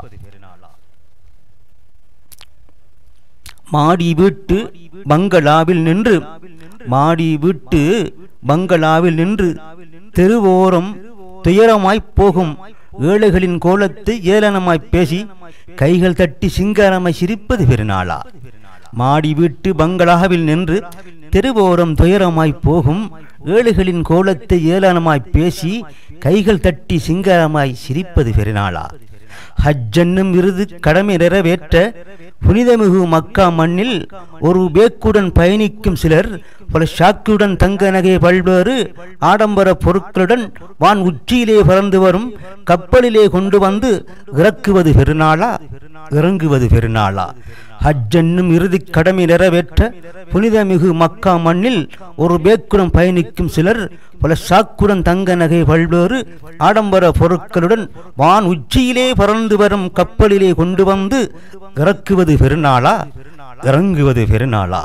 மாடி வீட்டு பங்களாவில் நின்று மாடி வீட்டு பங்களாவில் நின்று தெருவோரம் துயரமாய்ப் போகும் ஏழைகளின் கோலத்தை ஏளனமாய் பேசி கைகள் தட்டி சிங்காரமாய் சிரிப்பது பெருநாளா மாடி வீட்டு பங்களாவில் நின்று தெருவோரம் துயரமாய் போகும் ஏழைகளின் கோலத்தை ஏளனமாய் பேசி கைகள் தட்டி சிங்காரமாய் சிரிப்பது பெருநாளா ஹஜ் என்னும் விருது கடமை நிறைவேற்ற புனிதமிகு மக்கா மண்ணில் ஒரு பேக்குடன் பயணிக்கும் சிலர் பல ஷாக்குடன் தங்க நகை பல்வேறு ஆடம்பர பொருட்களுடன் வான் உச்சியிலே பறந்து வரும் கப்பலிலே கொண்டு வந்து இறக்குவது பெருநாளா இறங்குவது பெருநாளா ஹஜ் என்னும் இறுதிக் கடமை நிறைவேற்ற புனிதமிகு மக்கா மண்ணில் ஒரு பேக்குடன் பயணிக்கும் சிலர் பல சாக்குடன் தங்க நகை பல்வேறு ஆடம்பர பொருட்களுடன் வான் உச்சியிலே பறந்து வரும் கப்பலிலே கொண்டு வந்து இறக்குவது பெருநாளா இறங்குவது பெருநாளா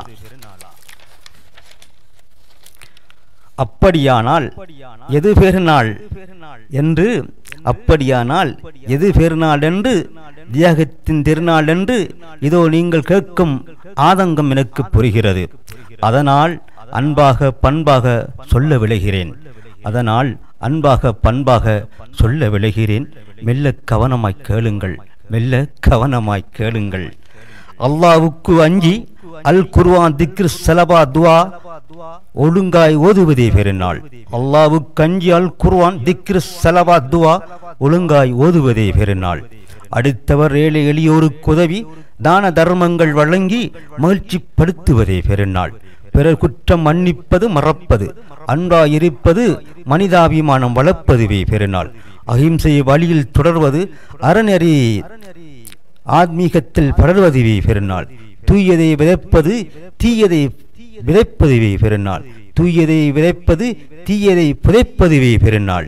அப்படியானால் எது பெருநாள் என்று அப்படியானால் எது பெருநாள் என்று தியாகத்தின் திருநாள் என்று இதோ நீங்கள் கேட்கும் ஆதங்கம் எனக்கு புரிகிறது அதனால் அன்பாக பண்பாக சொல்ல விளைகிறேன் அதனால் அன்பாக பண்பாக சொல்ல விளைகிறேன் மெல்ல கவனமாய் கேளுங்கள் மெல்ல கவனமாய் கேளுங்கள் அல்லாவுக்கு அஞ்சி அல் குர்ஆன் திக்ர் சலபா துவா ஒழுங்காய் ஓதுவதே பெருநாள் அல்லாவுக்கு அஞ்சி அல் குர்ஆன் திக்ர் சலபா துவா ஒழுங்காய் ஓதுவதே பெருநாள் அடுத்தவர் ஏழை எளியோருக்கு உதவி தான தர்மங்கள் வழங்கி மகிழ்ச்சிப்படுத்துவதே பெருநாள் பிறர் குற்றம் மன்னிப்பது மறப்பது அன்பாயிருப்பது மனிதாபிமானம் வளர்ப்பதுவே பெருநாள் அகிம்சை வழியில் தொடர்வது அறநெறி ஆத்மீகத்தில் படர்வதுவே பெருநாள் தூயதை விதைப்பது தீயதை விதைப்பதுவே பெருநாள் தூயதை விதைப்பது தீயதை புதைப்பதுவே பெருநாள்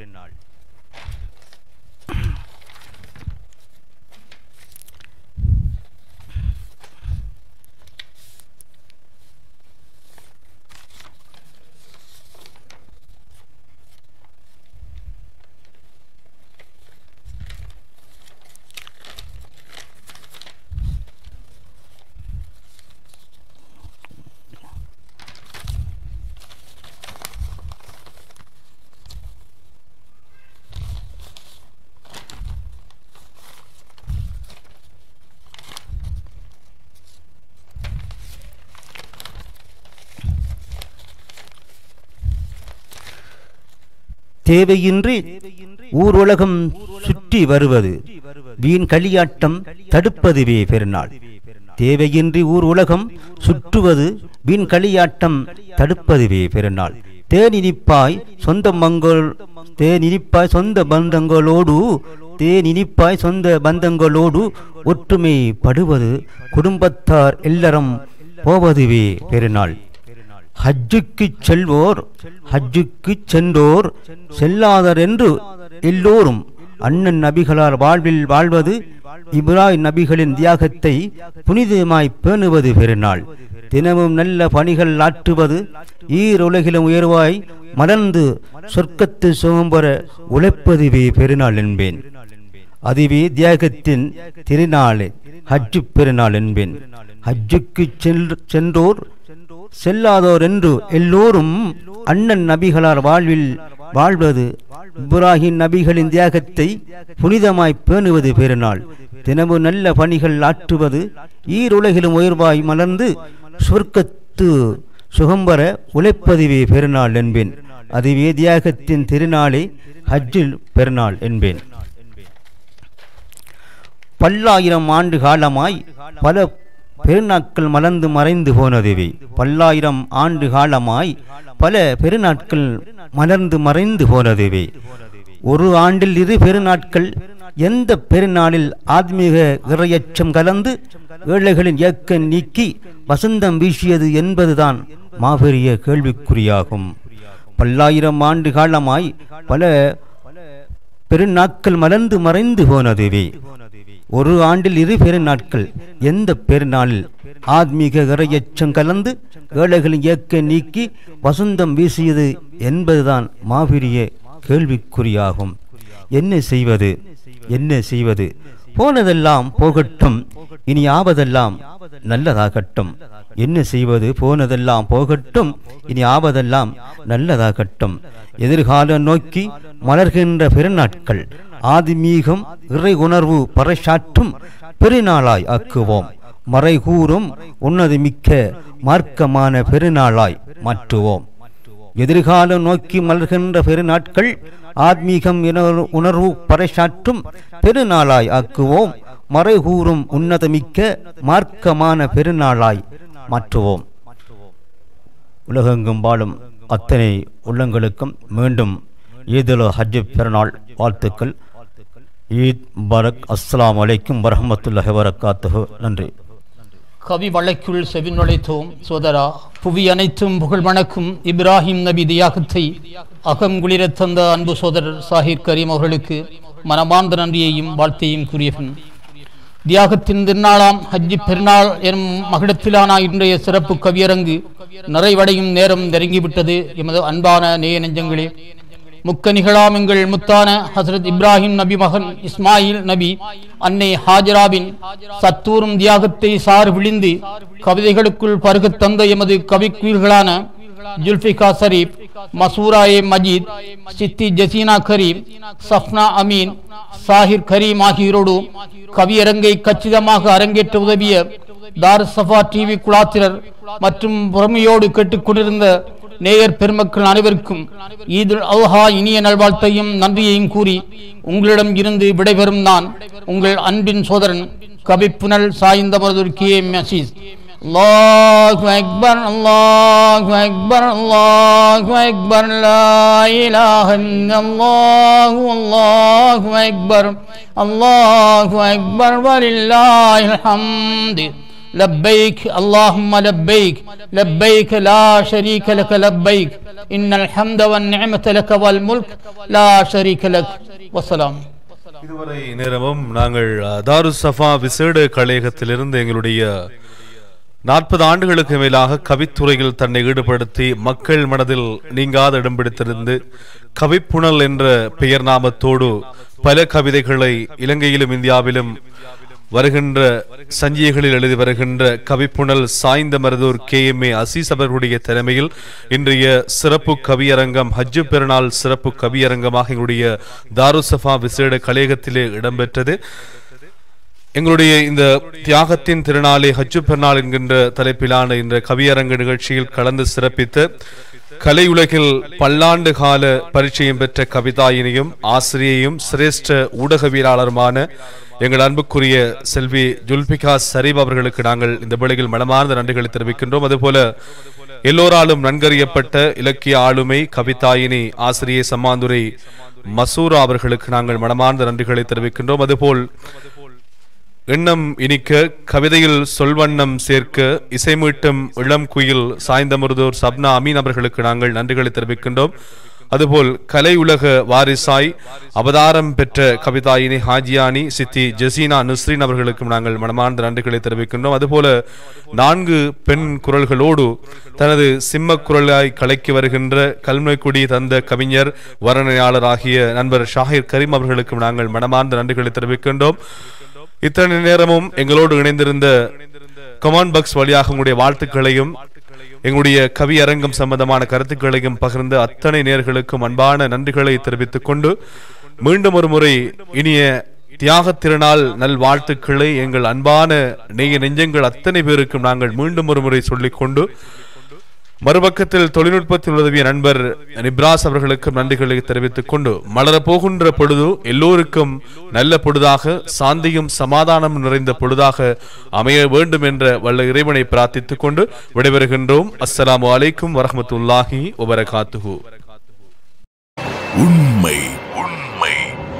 தேவையின்றி ஊர் உலகம் சுற்றி வருவது வீண் களியாட்டம் தடுப்பதுவே பெருநாள் தேவையின்றி ஊர் உலகம் சுற்றுவது வீண் களியாட்டம் தடுப்பதுவே பெருநாள் தேனினிப்பாய் சொந்த மங்கள் தேனினிப்பாய் சொந்த பந்தங்களோடு தேனினிப்பாய் சொந்த பந்தங்களோடு ஒற்றுமை படுவது குடும்பத்தார் எல்லாரும் போவதுவே பெருநாள் ஹஜ்ஜுக்கு செல்வோர் ஹஜ்ஜுக்கு சென்றோர் செல்லாதர் என்று எல்லோரும் அண்ணன் நபிகளார் வாழ்வில் வாழ்வது இப்ராஹிம் நபிகளின் தியாகத்தை புனிதமாய் பேணுவது பெருநாள் தினமும் நல்ல பணிகள் ஆற்றுவது ஈருலகிலும் உயர்வாய் மலர்ந்து சொர்க்கத்து சுகம்பெற உழைப்பதுவே பெருநாள் என்பேன் அதுவே தியாகத்தின் திருநாளே ஹஜ்ஜு பெருநாள் என்பேன் ஹஜ்ஜுக்கு சென்று சென்றோர் செல்லாதோர் என்று எல்லோரும் அண்ணன் நபிகளார் வாழ்வில் வாழ்வது இப்ராஹிம் நபிகளின் தியாகத்தை புனிதமாய் பேணுவது பெருநாள் தினமும் நல்ல பணிகள் ஆற்றுவது ஈருலகிலும் உயர்வாய் மலர்ந்து சொர்க்கத்து சுகம்பர உழைப்பதுவே பெருநாள் என்பேன் அதுவே தியாகத்தின் திருநாளே ஹஜ்ஜில் பெருநாள் என்பேன் பல்லாயிரம் ஆண்டு காலமாய் பல பெருநாட்கள் மலர்ந்து மறைந்து போனதுவே பல்லாயிரம் ஆண்டு காலமாய் பல பெருநாட்கள் மலர்ந்து மறைந்து போனதுவே ஒரு ஆண்டில் இரு பெருநாட்கள் எந்த பெருநாளில் ஆத்மீக இறையச்சம் கலந்து ஏழைகளின் இயக்கம் நீக்கி வசந்தம் வீசியது என்பதுதான் மாபெரிய கேள்விக்குறியாகும் பல்லாயிரம் ஆண்டு காலமாய் பல பெருநாட்கள் மலர்ந்து மறைந்து போனதுவே ஒரு ஆண்டில் இரு பெருநாட்கள் எந்த பெருநாளில் ஆத்மீக இறையச்சம் கலந்து ஏழைகளின் இயக்க நீக்கி வசந்தம் வீசியது என்பதுதான் மாபெரிய கேள்விக்குறியாகும் என்ன செய்வது என்ன செய்வது போனதெல்லாம் போகட்டும் இனி ஆவதெல்லாம் நல்லதாகட்டும் என்ன செய்வது போனதெல்லாம் போகட்டும் இனி ஆவதெல்லாம் நல்லதாகட்டும் எதிர்காலம் நோக்கி மலர்கின்ற பெருநாட்கள் ஆதிமீகம் இறை உணர்வு பறைசாற்றும் பெருநாளாய் ஆக்குவோம் மறைகூறும் உன்னது மிக்க மார்க்கமான பெருநாளாய் மாற்றுவோம் எதிர்காலம் நோக்கி மலர்கின்ற பெருநாட்கள் ஆத்மீகம் என உணர்வு பறைசாற்றும் பெருநாளாய் ஆக்குவோம் மறைகூறும் உன்னதமிக்க மார்க்கமான பெருநாளாய் மாற்றுவோம் உலகெங்கும் வாழும் அத்தனை உள்ளங்களுக்கும் மீண்டும் ஈதுல் ஹஜ் பெருநாள் வாழ்த்துக்கள் ஈத் பரக் அஸ்ஸலாமு அலைக்கும் வரஹ்மத்துல்லாஹி வரகாத்துஹு நன்றி கவி வழக்குள் செவி நுழைத்தோம் சோதரா புவி அனைத்தும் புகழ் வணக்கும் இப்ராஹிம் நபி தியாகத்தை அகங்குளிரத் தந்த அன்பு சோதரர் சாஹிர் கரீம் அவர்களுக்கு மனமார்ந்த நன்றியையும் வாழ்த்தையும் கூறியவன் தியாகத்தின் திருநாளாம் ஹஜ்ஜி பெருநாள் எனும் மகிடத்திலான இன்றைய சிறப்பு கவியரங்கு நிறைவடையும் நேரம் நெருங்கிவிட்டது எமது அன்பான நேய நெஞ்சங்களே முக்கணிகளாம் எங்கள் முத்தான ஹசரத் இப்ராஹிம் நபி மகன் இஸ்மாயில் நபி அன்னை ஹாஜராவின் சத்தூரும் தியாகத்தை சார் விழிந்து கவிதைகளுக்குள் பருகத் தந்த எமது கவிக்குயில்களான ஜுல்ஃபிகா ஷரீப் மசூராயே மஜீத் சித்தி ஜசீனா கரீம் சஃப்னா அமீன் சாஹிர் கரீம் ஆகியோரோடு கவியரங்கை கச்சிதமாக அரங்கேற்ற உதவிய தார் சஃபா டிவி குழாத்திரர் மற்றும் புறமையோடு கேட்டுக்கொண்டிருந்த நேயர் பெருமக்கள் அனைவருக்கும் ஈதுல் அல்ஹா இனிய நல்வாழ்த்தையும் நன்றியையும் கூறி உங்களிடம் இருந்து விடைபெறும் நான் உங்கள் அன்பின் சோதரன் கபிப்புனல் சாய்ந்தமரதுர் கே எம் அசீஸ் அல்லாஹு அக்பர் அல்லாஹு அக்பர் அல்லாஹு அக்பர் லா இலாஹ இல்லல்லாஹு அல்லாஹு அக்பர் அல்லாஹு அக்பர் வலில்லாஹில் ஹம்து لبيك اللهم لبيك لبيك لا شريك لك لبيك إن الحمد والنعمة لك والملك لا شريك لك والسلام இதுவரை நேரமும் நாங்கள் அஹ், தாரு சஃபா விசேட கலையகத்திலிருந்து எங்களுடைய நாற்பது ஆண்டுகளுக்கு மேலாக கவித்துறையில் தன்னை ஈடுபடுத்தி மக்கள் மனதில் நீங்காத இடம் பிடித்திருந்து கவிப்புணல் என்ற பெயர் நாமத்தோடு பல கவிதைகளை இலங்கையிலும் இந்தியாவிலும் வருகின்ற சஞ்சிகைகளில் எழுதி வருகின்ற கவிப்புணல் Sainthamaruthur K M A Azeez அவர்களுடைய தலைமையில் இன்றைய சிறப்பு கவியரங்கம் ஹஜ்ஜு பெருநாள் சிறப்பு கவியரங்கமாக எங்களுடைய தாருசஃபா விசேட கலையகத்திலே இடம்பெற்றது எங்களுடைய இந்த தியாகத்தின் திருநாளே ஹஜ்ஜு பெருநாள் என்கின்ற தலைப்பிலான இந்த கவியரங்கு நிகழ்ச்சியில் கலந்து சிறப்பித்து கலையுலகில் பல்லாண்டு கால பரிச்சயம் பெற்ற கவிதாயினியும் ஆசிரியையும் சிரேஷ்ட ஊடகவியலாளருமான எங்கள் அன்புக்குரிய செல்வி ஜுல்பிகா சரீப் அவர்களுக்கு நாங்கள் இந்த வேளையில் மனமார்ந்த நன்றிகளை தெரிவிக்கின்றோம் அதுபோல எல்லோராலும் நன்கறியப்பட்ட இலக்கிய ஆளுமை கவிதாயினி ஆசிரியை சம்மாந்துரை மசூரா அவர்களுக்கு நாங்கள் மனமார்ந்த நன்றிகளை தெரிவிக்கின்றோம் அதுபோல் எண்ணம் இனிக்க கவிதையில் சொல்வண்ணம் சேர்க்க இசைமீட்டும் இளம் குயில் சாய்ந்தமருதோர் சப்னா அமீன் அவர்களுக்கு நாங்கள் நன்றிகளை தெரிவிக்கின்றோம் அதுபோல் கலை உலக வாரிசாய் அவதாரம் பெற்ற கவிதாயினி ஹாஜியானி சித்தி ஜசீனா நுஸ்ரீன் அவர்களுக்கும் நாங்கள் மனமார்ந்த நன்றிகளை தெரிவிக்கின்றோம் அதுபோல நான்கு பெண் குரல்களோடு தனது சிம்ம குரலாய் கலைக்கு வருகின்ற கல்மைக்குடி தந்த கவிஞர் வர்ணனையாளர் ஆகிய நண்பர் ஷாஹிர் கரீம் அவர்களுக்கும் நாங்கள் மனமார்ந்த நன்றிகளை தெரிவிக்கின்றோம் இத்தனை நேரமும் எங்களோடு இணைந்திருந்த கமாண்ட் பாக்ஸ் வழியாக உங்களுடைய வாழ்த்துக்களையும் எங்களுடைய கவி அரங்கம் சம்பந்தமான கருத்துக்களையும் பகிர்ந்த அத்தனை நேர்களுக்கும் அன்பான நன்றிகளை தெரிவித்துக் கொண்டு மீண்டும் ஒரு முறை இனிய தியாகத் திருநாள் நல் வாழ்த்துக்களை எங்கள் அன்பான நெய்ய நெஞ்சங்கள் அத்தனை பேருக்கும் நாங்கள் மீண்டும் ஒரு முறை சொல்லிக்கொண்டு மறுபக்கத்தில் தொழில்நுட்பத்தில் உதவிய நண்பர் நிப்ராஸ் அவர்களுக்கும் நன்றிகளை தெரிவித்துக் கொண்டு மலரப் போகின்ற பொழுது எல்லோருக்கும் நல்ல பொழுதாக சாந்தியும் சமாதானம் நிறைந்த பொழுதாக அமைய வேண்டும் என்ற வல்ல இறைவனை பிரார்த்தித்துக் கொண்டு விடைபெறுகின்றோம் அஸ்ஸலாமு அலைக்கும் வரஹ்மத்துல்லாஹி வபரகாத்துஹு உண்மை உண்மை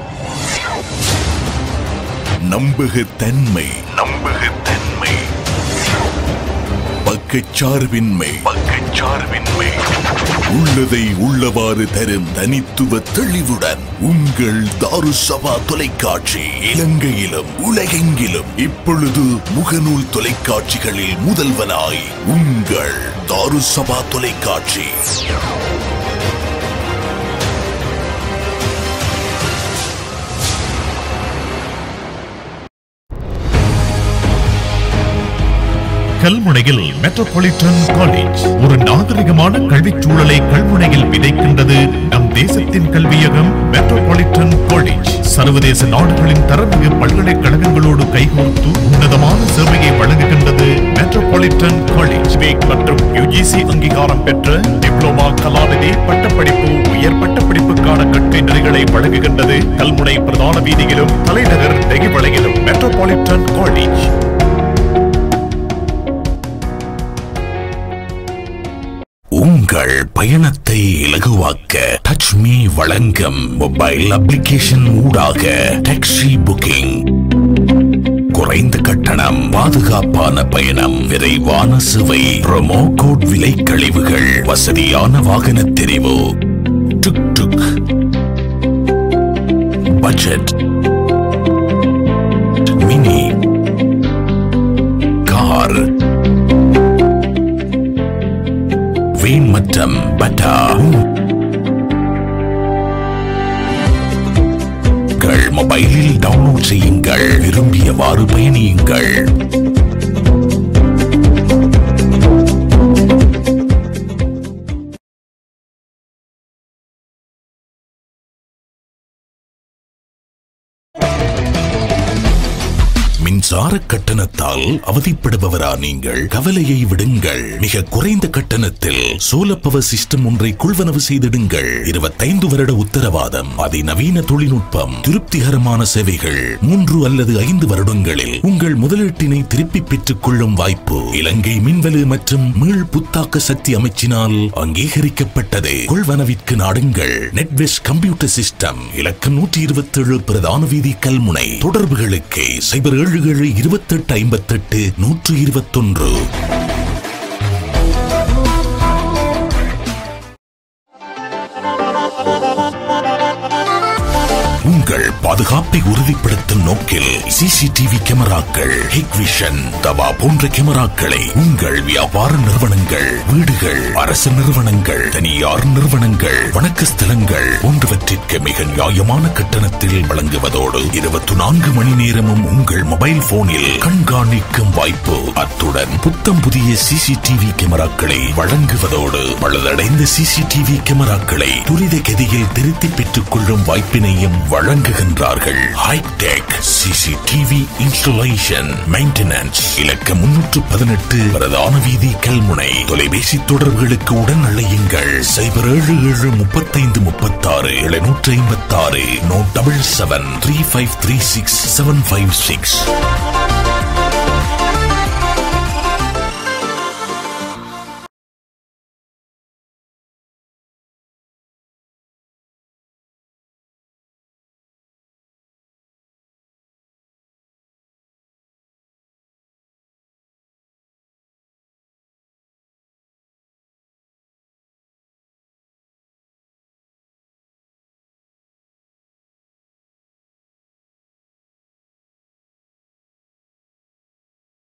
நம்பகத்தன்மை நம்பகத்தன்மை பக்கச்சார்பின்மை பக்கச்சார்பின்மை உள்ளதை உள்ளவாறு தரும் தனித்துவ தெளிவுடன் உங்கள் தாருசபா தொலைக்காட்சி இலங்கையிலும் உலகெங்கிலும் இப்பொழுது முகநூல் தொலைக்காட்சிகளில் முதல்வனாய் உங்கள் தாருசபா தொலைக்காட்சி கல்முனையில் மெட்ரோபாலிட்டன் காலேஜ் ஒரு நாகரிகமான கல்விச் சூழலை கல்முனையில் விதைக்கின்றது நம் தேசத்தின் கல்வியகம் மெட்ரோபாலிட்டன் காலேஜ் சர்வதேச நாடுகளின் தரமிகு பல்கலைக்கழகங்களோடு கைகோர்த்து உன்னதமான சேவையை வழங்குகின்றது மெட்ரோபாலிட்டன் காலேஜ் வேக் மற்றும் யுஜிசி அங்கீகாரம் பெற்ற டிப்ளோமா கலாநிதி பட்டப்படிப்பு உயர் பட்டப்படிப்புக்கான கற்கை நெறிகளை வழங்குகின்றது கல்முனை பிரதான வீதியிலும் தலைநகர் நெகிவளையிலும் மெட்ரோ மெட்ரோபாலிட்டன் காலேஜ் உங்கள் பயணத்தை இலகுவாக்க டச் மீ வழங்கும் மொபைல் அப்ளிகேஷன் ஊடாக டாக்ஸி புக்கிங் குறைந்த கட்டணம் பாதுகாப்பான பயணம் விரைவான சுவை ப்ரோமோ கோட் விலை கழிவுகள் வசதியான வாகன தெரிவு tuk tuk budget mini car van மற்றும் பட்டா உங்கள் மொபைலில் டவுன்லோட் செய்யுங்கள் விரும்பியவாறு பயணியுங்கள் மின்சார கட்டணத்தால் அவதிப்படுபவரா நீங்கள் கவலையை விடுங்கள் மிக குறைந்த கட்டணத்தில் சோலர் பவர் சிஸ்டம் ஒன்றை கொள்வனவு செய்திடுங்கள் இருபத்தைந்து வருட உத்தரவாதம் அதிநவீன தொழில்நுட்பம் திருப்திகரமான சேவைகள் மூன்று அல்லது ஐந்து வருடங்களில் உங்கள் முதலீட்டினை திருப்பி பெற்றுக் கொள்ளும் வாய்ப்பு இலங்கை மின்வலு மற்றும் மீள் புத்தாக்க சக்தி அமைச்சினால் அங்கீகரிக்கப்பட்டது கொள்வனவிற்கு நாடுங்கள் நெட்வெஸ் கம்ப்யூட்டர் சிஸ்டம் இலக்கம் நூற்றி இருபத்தி ஏழு பிரதான வீதி கல்முனை தொடர்புகளுக்கு சைபர் ஏழு ஏழு இருபத்தெட்டு ஐம்பத்தெட்டு நூற்று இருபத்தொன்று உங்கள் பாதுகாப்பை உறுதிப்படுத்தும் நோக்கில் சிசிடிவி கேமராக்கள் ஹிக்விஷன் தவா போன்ற கேமராக்களை உங்கள் வியாபார நிறுவனங்கள் வீடுகள் அரசு நிறுவனங்கள் தனியார் நிறுவனங்கள் வணக்க ஸ்தலங்கள் போன்றவற்றிற்கு மிக நியாயமான கட்டணத்தில் வழங்குவதோடு இருபத்தி நான்கு மணி நேரமும் உங்கள் மொபைல் போனில் கண்காணிக்கும் வாய்ப்பு அத்துடன் புத்தம் புதிய சிசிடிவி கேமராக்களை வழங்குவதோடு பழுதடைந்த சிசிடிவி கேமராக்களை துரித கதியில் திருத்தி பெற்றுக் கொள்ளும் வாய்ப்பினையும் வழங்குகின்றார்கள் ஹைடெக் சிசிடிவி இன்ஸ்டாலேஷன் மெயின்டெனன்ஸ் இலக்க முன்னூற்று பதினெட்டு பிரதான வீதி கல்முனை தொலைபேசி தொடர்புகளுக்கு உடன் அழையுங்கள் சைபர் ஏழு ஏழு முப்பத்தைந்து முப்பத்தாறு எழுநூற்று ஐம்பத்தாறு no double seven three five three six seven five six